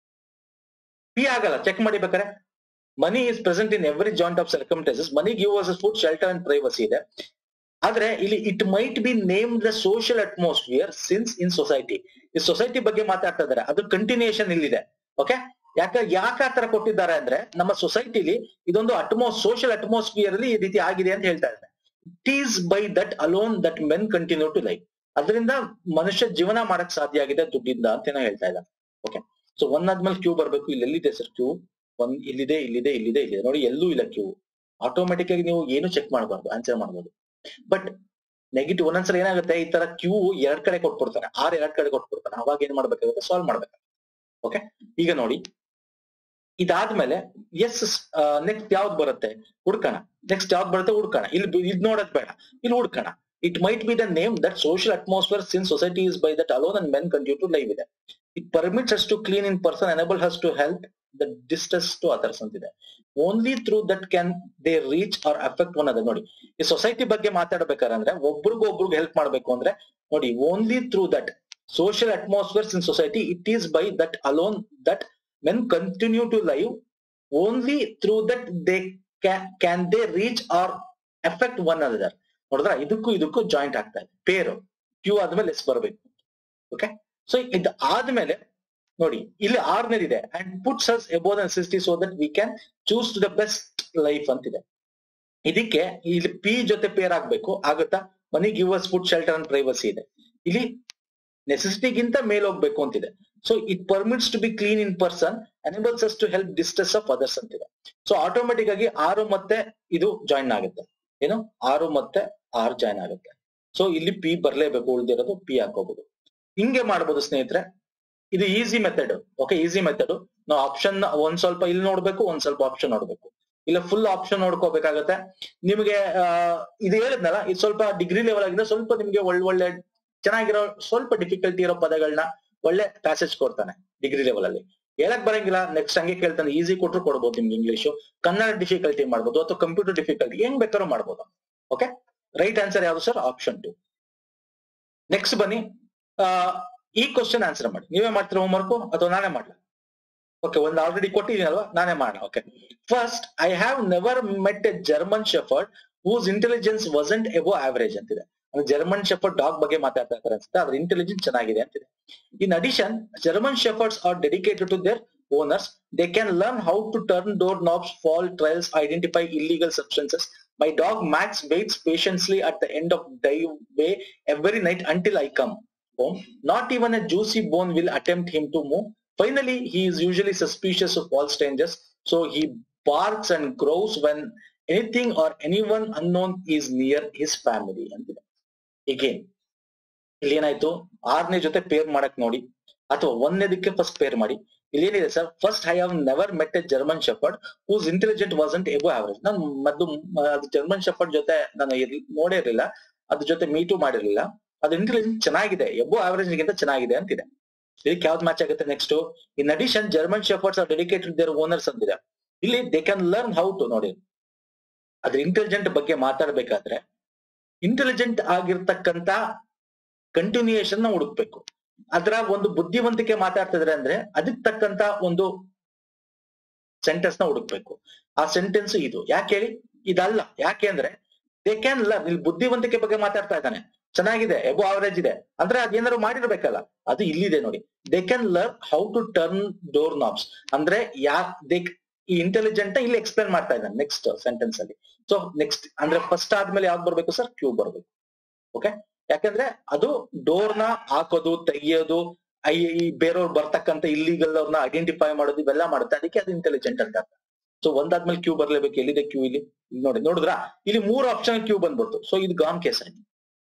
ಪಿ ಆಗಲ್ಲ ಚೆಕ್ ಮಾಡಿ ಬೇಕಾರೆ money is present in every joint of circumstances money give us food shelter and privacy ಇದೆ ಆದ್ರೆ ಇಲ್ಲಿ it might be name the social atmosphere since in society ಈ ಸೊಸೈಟಿ ಬಗ್ಗೆ ಮಾತಾಡ್ತಾ ಇದಾರೆ ಅದು ಕಂಟಿನ್ಯೂಷನ್ ಇಲ್ಲಿದೆ ಓಕೆ ಯಾಕ ಯಾಕೆ ಆತರ ಕೊಟ್ಟಿದ್ದಾರೆ ಅಂದ್ರೆ ನಮ್ಮ ಸೊಸೈಟಿಲಿ ಇದೊಂದು ಅಟ್ಮೋಸ್ ಸೋಷಿಯಲ್ ಅಟ್ಮಾಸ್ಫಿಯರ್ ಅಲ್ಲಿ ಈ ರೀತಿ ಆಗಿದೆ ಅಂತ ಹೇಳ್ತಾ ಇದ್ದಾರೆ it is by that alone that men continue to life ಅದರಿಂದ ಮನುಷ್ಯ ಜೀವನ ಮಾಡಕ್ ಸಾಧ್ಯ ಆಗಿದೆ ದುಡ್ಡಿಂದ ಅಂತ ಏನೋ ಹೇಳ್ತಾ ಇದ್ದಾರೆ ಓಕೆ ಸೊ ಒನ್ ಆದ್ಮೇಲೆ ಕ್ಯೂ ಬರ್ಬೇಕು ಇಲ್ಲಿ ಎಲ್ಲಿದೆ ಸರ್ ಕ್ಯೂ ಒಂದ್ ಇಲ್ಲಿದೆ ಇಲ್ಲಿದೆ ಇಲ್ಲಿದೆ ಇಲ್ಲಿದೆ ನೋಡಿ ಎಲ್ಲೂ ಇಲ್ಲ ಕ್ಯೂ ಆಟೋಮೆಟಿಕ್ ಆಗಿ ನೀವು ಏನು ಚೆಕ್ ಮಾಡಬಾರ್ದು ಆನ್ಸರ್ ಮಾಡ್ಬೋದು ಬಟ್ ನೆಗೆಟಿವ್ ಒಂದೊಂದ್ಸಲ ಏನಾಗುತ್ತೆ ಈ ತರ ಕ್ಯೂ ಎರಡ್ ಕಡೆ ಕೊಟ್ಬಿಡ್ತಾರೆ ಆರ್ ಎರಡ್ ಕಡೆ ಕೊಟ್ಬಿಡ್ತಾರೆ ಅವಾಗ ಏನ್ ಮಾಡ್ಬೇಕಾಗುತ್ತೆ ಸಾಲ್ವ್ ಮಾಡ್ಬೇಕು ಓಕೆ ಈಗ ನೋಡಿ ಇದಾದ್ಮೇಲೆ ಎಸ್ ನೆಕ್ಸ್ಟ್ ಯಾವ್ದು ಬರುತ್ತೆ ಹುಡ್ಕೋಣ ನೆಕ್ಸ್ಟ್ ಯಾವ್ದು ಬರುತ್ತೆ ಹುಡ್ಕೋಣ ಇಲ್ಲಿ ಇದ್ ನೋಡೋದ್ ಬೇಡ ಇಲ್ಲಿ ಹುಡ್ಕೋಣ it might be the name that social atmosphere since society is by that alone and men continue to live ಇದೆ it permits us to clean in person enable us to help the distress to others ಅಂತಿದೆ only through that can they reach or affect one other ನೋಡಿ ಈ society ಬಗ್ಗೆ ಮಾತಾಡ್ಬೇಕಾದ್ರೆ ಒಬ್ರಿಗೊಬ್ರಿಗೆ help ಮಾಡ್ಬೇಕು ಅಂದ್ರೆ ನೋಡಿ only through that social atmospheres in society it is by that alone that men continue to live only through that they can they reach or effect one other ನೋಡಿದ್ರ ಇದಕ್ಕೂ ಇದಕ್ಕೂ ಜಾಯಿಂಟ್ ಆಗ್ತಾ ಇದೆ ಪೇರು ಕ್ಯೂ ಆದ್ಮೇಲೆ ಎಸ್ ಬರಬೇಕು okay so ಇದು ಆದ್ಮೇಲೆ ನೋಡಿ ಇಲ್ಲಿ ಆರ್ನೇದಿದೆ and puts us above necessity so that we can choose to the best life ಅಂತಿದೆ ಇದಕ್ಕೆ ಇಲ್ಲಿ ಪಿ ಜೊತೆ ಪೇರ್ ಆಗ್ಬೇಕು ಆಗುತ್ತಾ money give us food shelter and privacy ಇದೆ ಇಲ್ಲಿ ನೆಸೆಸಿಟಿಗಿಂತ ಮೇಲ್ ಹೋಗ್ಬೇಕು ಅಂತಿದೆ so it permits to be clean in person enables us to help distress of others ಅಂತಿದೆ ಸೊ ಆಟೋಮೆಟಿಕ್ ಆಗಿ ಆರು ಮತ್ತೆ ಇದು ಜಾಯಿನ್ ಆಗುತ್ತೆ ಏನು ಆರು ಮತ್ತೆ ಆರ್ ಜಾಯಿನ್ ಆಗುತ್ತೆ ಸೊ ಇಲ್ಲಿ ಪಿ ಬರ್ಲೇಬೇಕು ಉಳಿದಿರೋದು ಪಿ ಹಾಕೋಬಹುದು ಹಿಂಗೆ ಮಾಡ್ಬೋದು ಸ್ನೇಹಿತರೆ ಇದು easy method okay easy method ನಾವು ಆಪ್ಷನ್ ಒಂದ್ ಸ್ವಲ್ಪ ಇಲ್ಲಿ ನೋಡ್ಬೇಕು ಒಂದ್ ಸ್ವಲ್ಪ ಆಪ್ಷನ್ ನೋಡ್ಬೇಕು ಇಲ್ಲ ಫುಲ್ ಆಪ್ಷನ್ ನೋಡ್ಕೋಬೇಕಾಗತ್ತೆ ನಿಮಗೆ ಆ, ಇದು ಹೇಳಿದ್ನಲ್ಲ ಇದು ಸ್ವಲ್ಪ ಡಿಗ್ರಿ ಲೆವೆಲ್ ಆಗಿದೆ ಸ್ವಲ್ಪ ನಿಮ್ಗೆ ಒಳ್ಳೆ ಒಳ್ಳೆ ಚೆನ್ನಾಗಿರೋ ಸ್ವಲ್ಪ ಡಿಫಿಕಲ್ಟಿ ಇರೋ ಪದಗಳನ್ನ ಒಳ್ಳೆ ಪ್ಯಾಸೇಜ್ ಕೊಡ್ತಾನೆ ಡಿಗ್ರಿ ಲೆವೆಲ್ ಅಲ್ಲಿ ಹೇಳಕ್ ಬರಂಗಿಲ್ಲ ನೆಕ್ಸ್ಟ್ ಹಂಗೆ ಕೇಳ್ತಾನೆ ಈಸಿ ಕೊಟ್ರು ಕೊಡ್ಬೋದು ನಿಮ್ಗೆ ಇಂಗ್ಲಿಷು ಕನ್ನಡ ಡಿಫಿಕಲ್ಟಿ ಮಾಡ್ಬೋದು ಅಥವಾ ಕಂಪ್ಯೂಟರ್ ಡಿಫಿಕಲ್ಟಿ ಹೆಂಗ್ ಬೇಕಾದ್ರೂ ಮಾಡ್ಬೋದು ಓಕೆ ರೈಟ್ ಆನ್ಸರ್ ಯಾವ್ದು ಸರ್ ಆಪ್ಷನ್ ಟು ನೆಕ್ಸ್ಟ್ ಬನ್ನಿ ಆ, ಈ ಕ್ವಶನ್ ಆನ್ಸರ್ ಮಾಡಿ ನೀವೇ ಮಾಡ್ತೀರಾ ಹೋಮ್ವರ್ಕ್ ಅಥವಾ ನಾನೇ ಮಾಡ್ಲಾ ಓಕೆ ಒಂದು ಆಲ್ರೆಡಿ ಕೊಟ್ಟಿದ್ದೀನಲ್ವಾ ನಾನೇ ಮಾಡೋಣ okay first I have never met a German shepherd whose intelligence wasn't above average ಅಂತಿದೆ ಅಂದ್ರೆ ಜರ್ಮನ್ ಶೆಫರ್ಡ್ ಡಾಗ್ ಬಗ್ಗೆ ಮಾತಾಡ್ತಾ ಇದ್ದಾರೆ ಅನ್ಸುತ್ತೆ ಅದ್ರ ಇಂಟೆಲಿಜೆನ್ಸ್ ಚೆನ್ನಾಗಿದೆ ಅಂತಿದೆ in addition German shepherds are dedicated to their owners they can learn how to turn door knobs fall trails identify illegal substances my dog Max waits patiently at the end of driveway every night until I come home. Not even a juicy bone will attempt him to move. Finally, he is usually suspicious of all strangers, so he barks and growls when anything or anyone unknown is near his family. ಅಂತಿದೆ again ಇಲ್ಲಿ ಏನಾಯ್ತು ಆರನೇ ಜೊತೆ peer ಮಾಡಕ್ ನೋಡಿ ಅಥವಾ ಒಂದನೇದಕ್ಕೆ first peer ಮಾಡಿ ಇಲ್ಲಿ ಏನಿದೆ sir first I have never met a German shepherd whose intelligent wasn't above average ನಾನು ಮೊದ್ಲು ಮ- ಅದು ಜರ್ಮನ್ ಶೆಫರ್ಡ್ ಜೊತೆ ನಾನು ಇರ್ಲಿ- ನೋಡೇ ಇರಲಿಲ್ಲ ಅದ್ರ ಜೊತೆ ಮೀಟು ಮಾಡಿರ್ಲಿಲ್ಲ ಅದು ಇಂಟೆಲಿಜೆನ್ಸ್ ಚೆನ್ನಾಗಿದೆ ಎಬೋ ಆವರೇಜ್ ಗಿಂತ ಚೆನ್ನಾಗಿದೆ ಅಂತಿದೆ ಇದಕ್ಕೆ ಯಾವ್ದು ಮ್ಯಾಚ್ ಆಗುತ್ತೆ next in addition German shepherds are dedicated their owners ಅಂತಿದೆ ಇಲ್ಲಿ they can learn how to ನೋಡಿ ಅದ್ರ ಇಂಟೆಲಿಜೆಂಟ್ ಬಗ್ಗೆ ಮಾತಾಡ್ಬೇಕಾದ್ರೆ ಇಂಟೆಲಿಜೆಂಟ್ ಆಗಿರ್ತಕ್ಕಂತ ಕಂಟಿನ್ಯೂಯೇಷನ್ ನ ಹುಡುಕ್ಬೇಕು ಅದರ ಒಂದು ಬುದ್ಧಿವಂತಿಕೆ ಮಾತಾಡ್ತಿದ್ರೆ ಅಂದ್ರೆ ಅದಕ್ಕೆ ತಕ್ಕಂತ ಒಂದು ಸೆಂಟೆನ್ಸ್ ನ ಹುಡುಕ್ಬೇಕು ಆ ಸೆಂಟೆನ್ಸ್ ಇದು ಯಾಕೆ ಹೇಳಿ ಇದಲ್ಲ ಯಾಕೆ ಅಂದ್ರೆ ದೇ ಕ್ಯಾನ್ ಲರ್ನ್ ಇಲ್ಲಿ ಬುದ್ಧಿವಂತಿಕೆ ಬಗ್ಗೆ ಮಾತಾಡ್ತಾ ಇದ್ದಾನೆ ಚೆನ್ನಾಗಿದೆ ಎಬೋ ಅವರೇಜ್ ಇದೆ ಅಂದ್ರೆ ಅದೇನಾದ್ರು ಮಾಡಿರ್ಬೇಕಲ್ಲ ಅದು ಇಲ್ಲಿದೆ ನೋಡಿ they can learn how to turn door knobs ಅಂದ್ರೆ ಯಾ ದೇ ಈ ಇಂಟೆಲಿಜೆಂಟ್ ಇಲ್ಲಿ ಎಕ್ಸ್ಪ್ಲೇನ್ ಮಾಡ್ತಾ ಇದ್ದಾನೆ ನೆಕ್ಸ್ಟ್ ಸೆಂಟೆನ್ಸ್ ಅಲ್ಲಿ ಸೊ ನೆಕ್ಸ್ಟ್ ಅಂದ್ರೆ ಫಸ್ಟ್ ಆದ್ಮೇಲೆ ಯಾವ್ದು ಬರ್ಬೇಕು ಸರ್ ಕ್ಯೂ ಬರ್ಬೇಕು ಓಕೆ ಯಾಕಂದ್ರೆ ಅದು ಡೋರ್ ನ ಹಾಕೋದು ತೆಗಿಯೋದು ಐ ಈ ಬೇರೆಯವ್ರು ಬರ್ತಕ್ಕಂತ ಇಲ್ಲಿಗಲ್ ಅವ್ರನ್ನ ಐಡೆಂಟಿಫೈ ಮಾಡೋದು ಇವೆಲ್ಲ ಮಾಡುತ್ತೆ ಅದಕ್ಕೆ ಅದು ಇಂಟೆಲಿಜೆಂಟ್ ಅಂತ ಸೊ ಒಂದಾದ್ಮೇಲೆ ಕ್ಯೂ ಬರ್ಲೇಬೇಕು ಎಲ್ಲಿದೆ ಕ್ಯೂ ಇಲ್ಲಿ ಇಲ್ಲಿ ನೋಡಿ ನೋಡಿದ್ರಾ ಇಲ್ಲಿ ಮೂರು ಆಪ್ಷನ್ ಕ್ಯೂ ಬಂದ್ಬಿಡ್ತು ಸೊ ಇದು ಗಾನ್ ಕೇಸ್ ಆಯ್ತು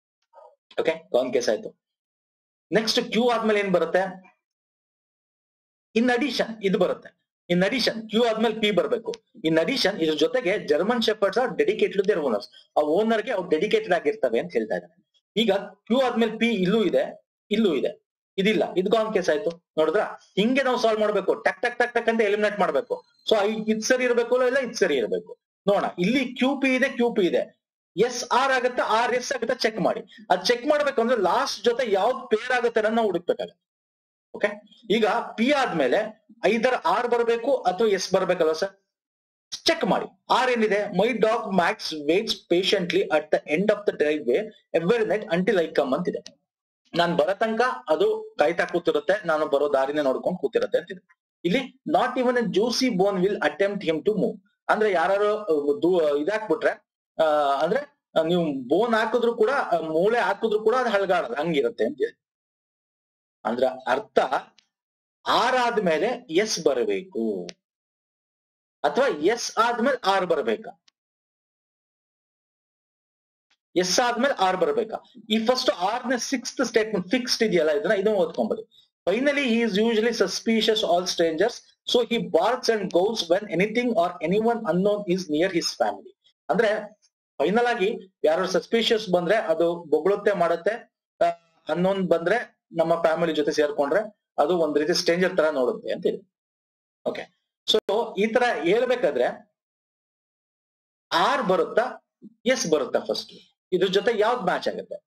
ಓಕೆ ಗಾನ್ ಕೇಸ್ ಆಯ್ತು ನೆಕ್ಸ್ಟ್ ಕ್ಯೂ ಆದ್ಮೇಲೆ ಏನ್ ಬರುತ್ತೆ ಇನ್ ಅಡಿಷನ್ ಇದು ಬರುತ್ತೆ ಇನ್ ಅಡಿಷನ್ ಕ್ಯೂ ಆದ್ಮೇಲೆ ಪಿ ಬರಬೇಕು ಇನ್ ಅಡಿಷನ್ ಇದ್ರ ಜೊತೆಗೆ German shepherds are dedicated their owners ಆ ಓನರ್ಗೆ ಅವ್ರು ಡೆಡಿಕೇಟೆಡ್ ಆಗಿರ್ತವೆ ಅಂತ ಹೇಳ್ತಾ ಇದ್ದಾರೆ ಈಗ ಕ್ಯೂ ಆದ್ಮೇಲೆ ಪಿ ಇಲ್ಲೂ ಇದೆ ಇಲ್ಲೂ ಇದೆ ಇದಿಲ್ಲ ಇದು ಗಾನ್ ಕೇಸ್ ಆಯ್ತು ನೋಡಿದ್ರ ಹಿಂಗೆ ನಾವು ಸಾಲ್ವ್ ಮಾಡ್ಬೇಕು ಟಕ್ ಟಕ್ ಟಕ್ ಟಕ್ ಅಂತ ಎಲಿಮಿನೇಟ್ ಮಾಡ್ಬೇಕು ಸೊ ಇದ್ ಸರಿ ಇರಬೇಕು ಇಲ್ಲ ಇದ್ ಸರಿ ಇರಬೇಕು ನೋಡೋಣ ಇಲ್ಲಿ ಕ್ಯೂ ಪಿ ಇದೆ ಕ್ಯೂ ಪಿ ಇದೆ ಎಸ್ ಆರ್ ಆಗುತ್ತೆ ಆರ್ ಎಸ್ ಆಗುತ್ತೆ ಚೆಕ್ ಮಾಡಿ ಅದ್ ಚೆಕ್ ಮಾಡ್ಬೇಕು ಅಂದ್ರೆ ಲಾಸ್ಟ್ ಜೊತೆ ಯಾವ್ದು ಪೇರ್ ಆಗುತ್ತೆ ಅನ್ನೋದು ನಾವು ಹುಡುಕ್ಬೇಕಾಗತ್ತೆ ಓಕೆ ಈಗ ಪಿ ಆದ್ಮೇಲೆ ಐದರ್ ಆರ್ ಬರಬೇಕು ಅಥವಾ ಎಸ್ ಬರ್ಬೇಕಲ್ವಾ ಸರ್ ಚೆಕ್ ಮಾಡಿ ಆರ್ ಏನಿದೆ my dog Max waits patiently at the end of the driveway every night until I come ಅಂತಿದೆ ನಾನ್ ಬರೋ ತನಕ ಅದು ಕಾಯ್ತಾ ಕೂತಿರುತ್ತೆ ನಾನು ಬರೋ ದಾರಿನೇ ನೋಡ್ಕೊಂಡು ಕೂತಿರುತ್ತೆ ಅಂತಿದೆ ಇಲ್ಲಿ not even a juicy bone will attempt him to move ಅಂದ್ರೆ ಯಾರು ಇದಾಕ್ಬಿಟ್ರೆ ಆ, ಅಂದ್ರೆ ಆ, ನೀವು ಬೋನ್ ಹಾಕಿದ್ರು ಕೂಡ ಆ, ಮೂಳೆ ಹಾಕಿದ್ರು ಕೂಡ ಅದು ಹಳಗಾಡಲ್ಲ ಹಂಗಿರುತ್ತೆ ಅಂತಿದೆ ಅಂದ್ರ ಅರ್ಥ ಆರ್ ಆದ್ಮೇಲೆ ಎಸ್ ಬರಬೇಕು ಅಥವಾ ಎಸ್ ಆದ್ಮೇಲೆ ಆರ್ ಬರ್ಬೇಕಾ ಎಸ್ ಆದ್ಮೇಲೆ ಆರ್ ಬರ್ಬೇಕಾ ಈ ಫಸ್ಟ್ ಆರ್ ನ ಸಿಕ್ಸ್ತ್ ಸ್ಟೇಟ್ಮೆಂಟ್ ಫಿಕ್ಸ್ಡ್ ಇದೆಯಲ್ಲ ಇದನ್ನ ಇದನ್ನ ಓದ್ಕೊಂಬರಿ finally he is usually suspicious all strangers so he barks and growls when anything or any one unknown is near his family ಅಂದ್ರೆ ಫೈನಲ್ ಆಗಿ ಯಾರು ಸಸ್ಪಿಷಿಯಸ್ ಬಂದ್ರೆ ಅದು ಬೊಗಳುತ್ತೆ ಮಾಡುತ್ತೆ ಅನ್ನೋನ್ ಬಂದ್ರೆ ನಮ್ಮ ಫ್ಯಾಮಿಲಿ ಜೊತೆ ಸೇರ್ಕೊಂಡ್ರೆ ಅದು ಒಂದ್ ರೀತಿ ಸ್ಟ್ರೇಂಜರ್ ತರ ನೋಡುತ್ತೆ ಅಂತ ಇದೆ ಓಕೆ ಸೊ ಈ ತರ ಹೇಳ್ಬೇಕಾದ್ರೆ ಆರ್ ಬರುತ್ತಾ ಎಸ್ ಬರುತ್ತಾ ಫಸ್ಟ್ ಇದ್ರ ಜೊತೆ ಯಾವ್ದು ಮ್ಯಾಚ್ ಆಗುತ್ತೆ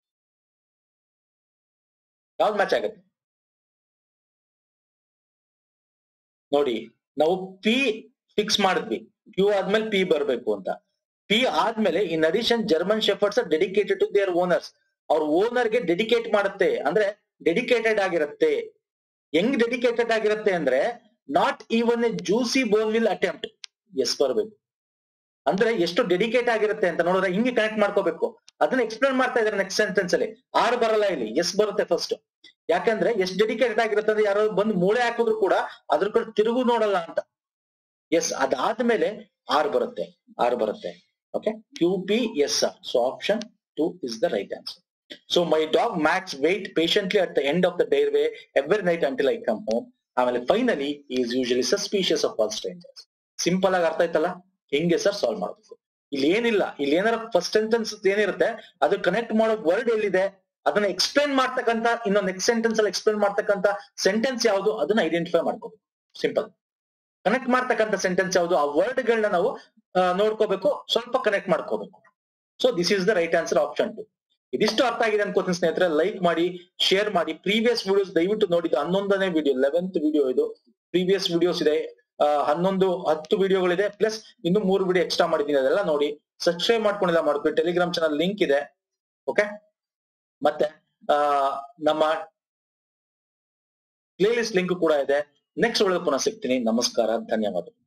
ಯಾವ್ದು ಮ್ಯಾಚ್ ಆಗುತ್ತೆ ನೋಡಿ ನಾವು ಪಿ ಫಿಕ್ಸ್ ಮಾಡಿದ್ವಿ ಕ್ಯೂ ಆದ್ಮೇಲೆ ಪಿ ಬರ್ಬೇಕು ಅಂತ ಪಿ ಆದ್ಮೇಲೆ in addition German shepherds are dedicated to their owners ಅವ್ರ ಓನರ್ ಗೆ ಡೆಡಿಕೇಟ್ ಮಾಡುತ್ತೆ ಅಂದ್ರೆ ಡೆಡಿಕೇಟೆಡ್ ಆಗಿರುತ್ತೆ ಹೆಂಗ್ ಡೆಡಿಕೇಟೆಡ್ ಆಗಿರುತ್ತೆ ಅಂದ್ರೆ not even a juicy bone will attempt S ಬರ್ಬೇಕು ಅಂದ್ರೆ ಎಷ್ಟು ಡೆಡಿಕೇಟ್ ಆಗಿರುತ್ತೆ ಅಂತ ನೋಡಿದ್ರೆ ಹಿಂಗೆ ಕನೆಕ್ಟ್ ಮಾಡ್ಕೋಬೇಕು ಅದನ್ನ ಎಕ್ಸ್ಪ್ಲೇನ್ ಮಾಡ್ತಾ ಇದ್ದಾರೆ ನೆಕ್ಸ್ಟ್ ಸೆಂಟೆನ್ಸ್ ಅಲ್ಲಿ ಆರ್ ಬರಲ್ಲ ಇಲ್ಲಿ ಎಸ್ ಬರುತ್ತೆ ಫಸ್ಟ್ ಯಾಕಂದ್ರೆ ಎಷ್ಟು ಡೆಡಿಕೇಟೆಡ್ ಆಗಿರುತ್ತೆ ಅಂದ್ರೆ ಯಾರೋ ಬಂದು ಮೂಳೆ ಹಾಕಿದ್ರು ಕೂಡ ಅದ್ರ ಕಡೆ ತಿರುಗು ನೋಡಲ್ಲ ಅಂತ ಎಸ್ ಅದಾದ್ಮೇಲೆ ಆರ್ ಬರುತ್ತೆ ಆರ್ ಬರುತ್ತೆ okay Q P S R so option two is the right answer so my dog Max wait patiently at the end of the driveway every night until I come home ಆಮೇಲೆ finally is usually suspicious of all strangers simple ಆಗಿ ಅರ್ಥ ಆಯ್ತಲ್ಲ ಹಿಂಗೆ sir solve ಮಾಡಬೇಕು ಇಲ್ಲಿ ಏನಿಲ್ಲ ಇಲ್ಲಿ ಏನಾರ ಫಸ್ಟ್ ಸೆಂಟೆನ್ಸ್ ಏನಿರುತ್ತೆ ಅದು ಕನೆಕ್ಟ್ ಮಾಡೋ ವರ್ಡ್ ಎಲ್ಲಿದೆ ಅದನ್ನ ಎಕ್ಸ್ಪ್ಲೇನ್ ಮಾಡ್ತಕ್ಕಂತ ಇನ್ನೊಂದು ನೆಕ್ಸ್ಟ್ ಸೆಂಟೆನ್ಸ್ ಅಲ್ಲಿ ಎಕ್ಸ್ಪ್ಲೇನ್ ಮಾಡ್ತಕ್ಕಂತ ಸೆಂಟೆನ್ಸ್ ಯಾವುದು ಅದನ್ನ ಐಡೆಂಟಿಫೈ ಮಾಡ್ಕೋಬೇಕು ಸಿಂಪಲ್ ಕನೆಕ್ಟ್ ಮಾಡ್ತಕ್ಕಂತ ಸೆಂಟೆನ್ಸ್ ಯಾವುದು ಆ ವರ್ಡ್ ಗಳನ್ನ ನಾವು ಆ, ನೋಡ್ಕೋಬೇಕು ಸ್ವಲ್ಪ ಕನೆಕ್ಟ್ ಮಾಡ್ಕೋಬೇಕು so this is the right answer option two ಇದಿಷ್ಟು ಅರ್ಥ ಆಗಿದೆ ಅನ್ಕೋತೀನಿ ಸ್ನೇಹಿತರೆ ಲೈಕ್ ಮಾಡಿ ಶೇರ್ ಮಾಡಿ ಪ್ರೀವಿಯಸ್ ವಿಡಿಯೋಸ್ ದಯವಿಟ್ಟು ನೋಡಿದ್ದು ಹನ್ನೊಂದನೇ ವಿಡಿಯೋ ಲೆವೆಂತ್ ವಿಡಿಯೋ ಇದು ಪ್ರೀವಿಯಸ್ ವಿಡಿಯೋಸ್ ಇದೆ ಆ, ಹನ್ನೊಂದು ಹತ್ತು ವಿಡಿಯೋಗಳಿದೆ ಪ್ಲಸ್ ಇನ್ನು ಮೂರು ವಿಡಿಯೋ ಎಕ್ಸ್ಟ್ರಾ ಮಾಡಿದ್ದೀನಿ ಅದೆಲ್ಲ ನೋಡಿ ಸಬ್ಸ್ಕ್ರೈಬ್ ಮಾಡ್ಕೊಂಡಿಲ್ಲ ಮಾಡ್ಕೊಳ್ಳಿ ಟೆಲಿಗ್ರಾಮ್ ಚಾನಲ್ ಲಿಂಕ್ ಇದೆ ಓಕೆ ಮತ್ತೆ ಆ ನಮ್ಮ ಪ್ಲೇ ಲಿಸ್ಟ್ ಲಿಂಕ್ ಕೂಡ ಇದೆ ನೆಕ್ಸ್ಟ್ ಒಳಗೆ ಪುನಃ ಸಿಗ್ತೀನಿ ನಮಸ್ಕಾರ ಧನ್ಯವಾದ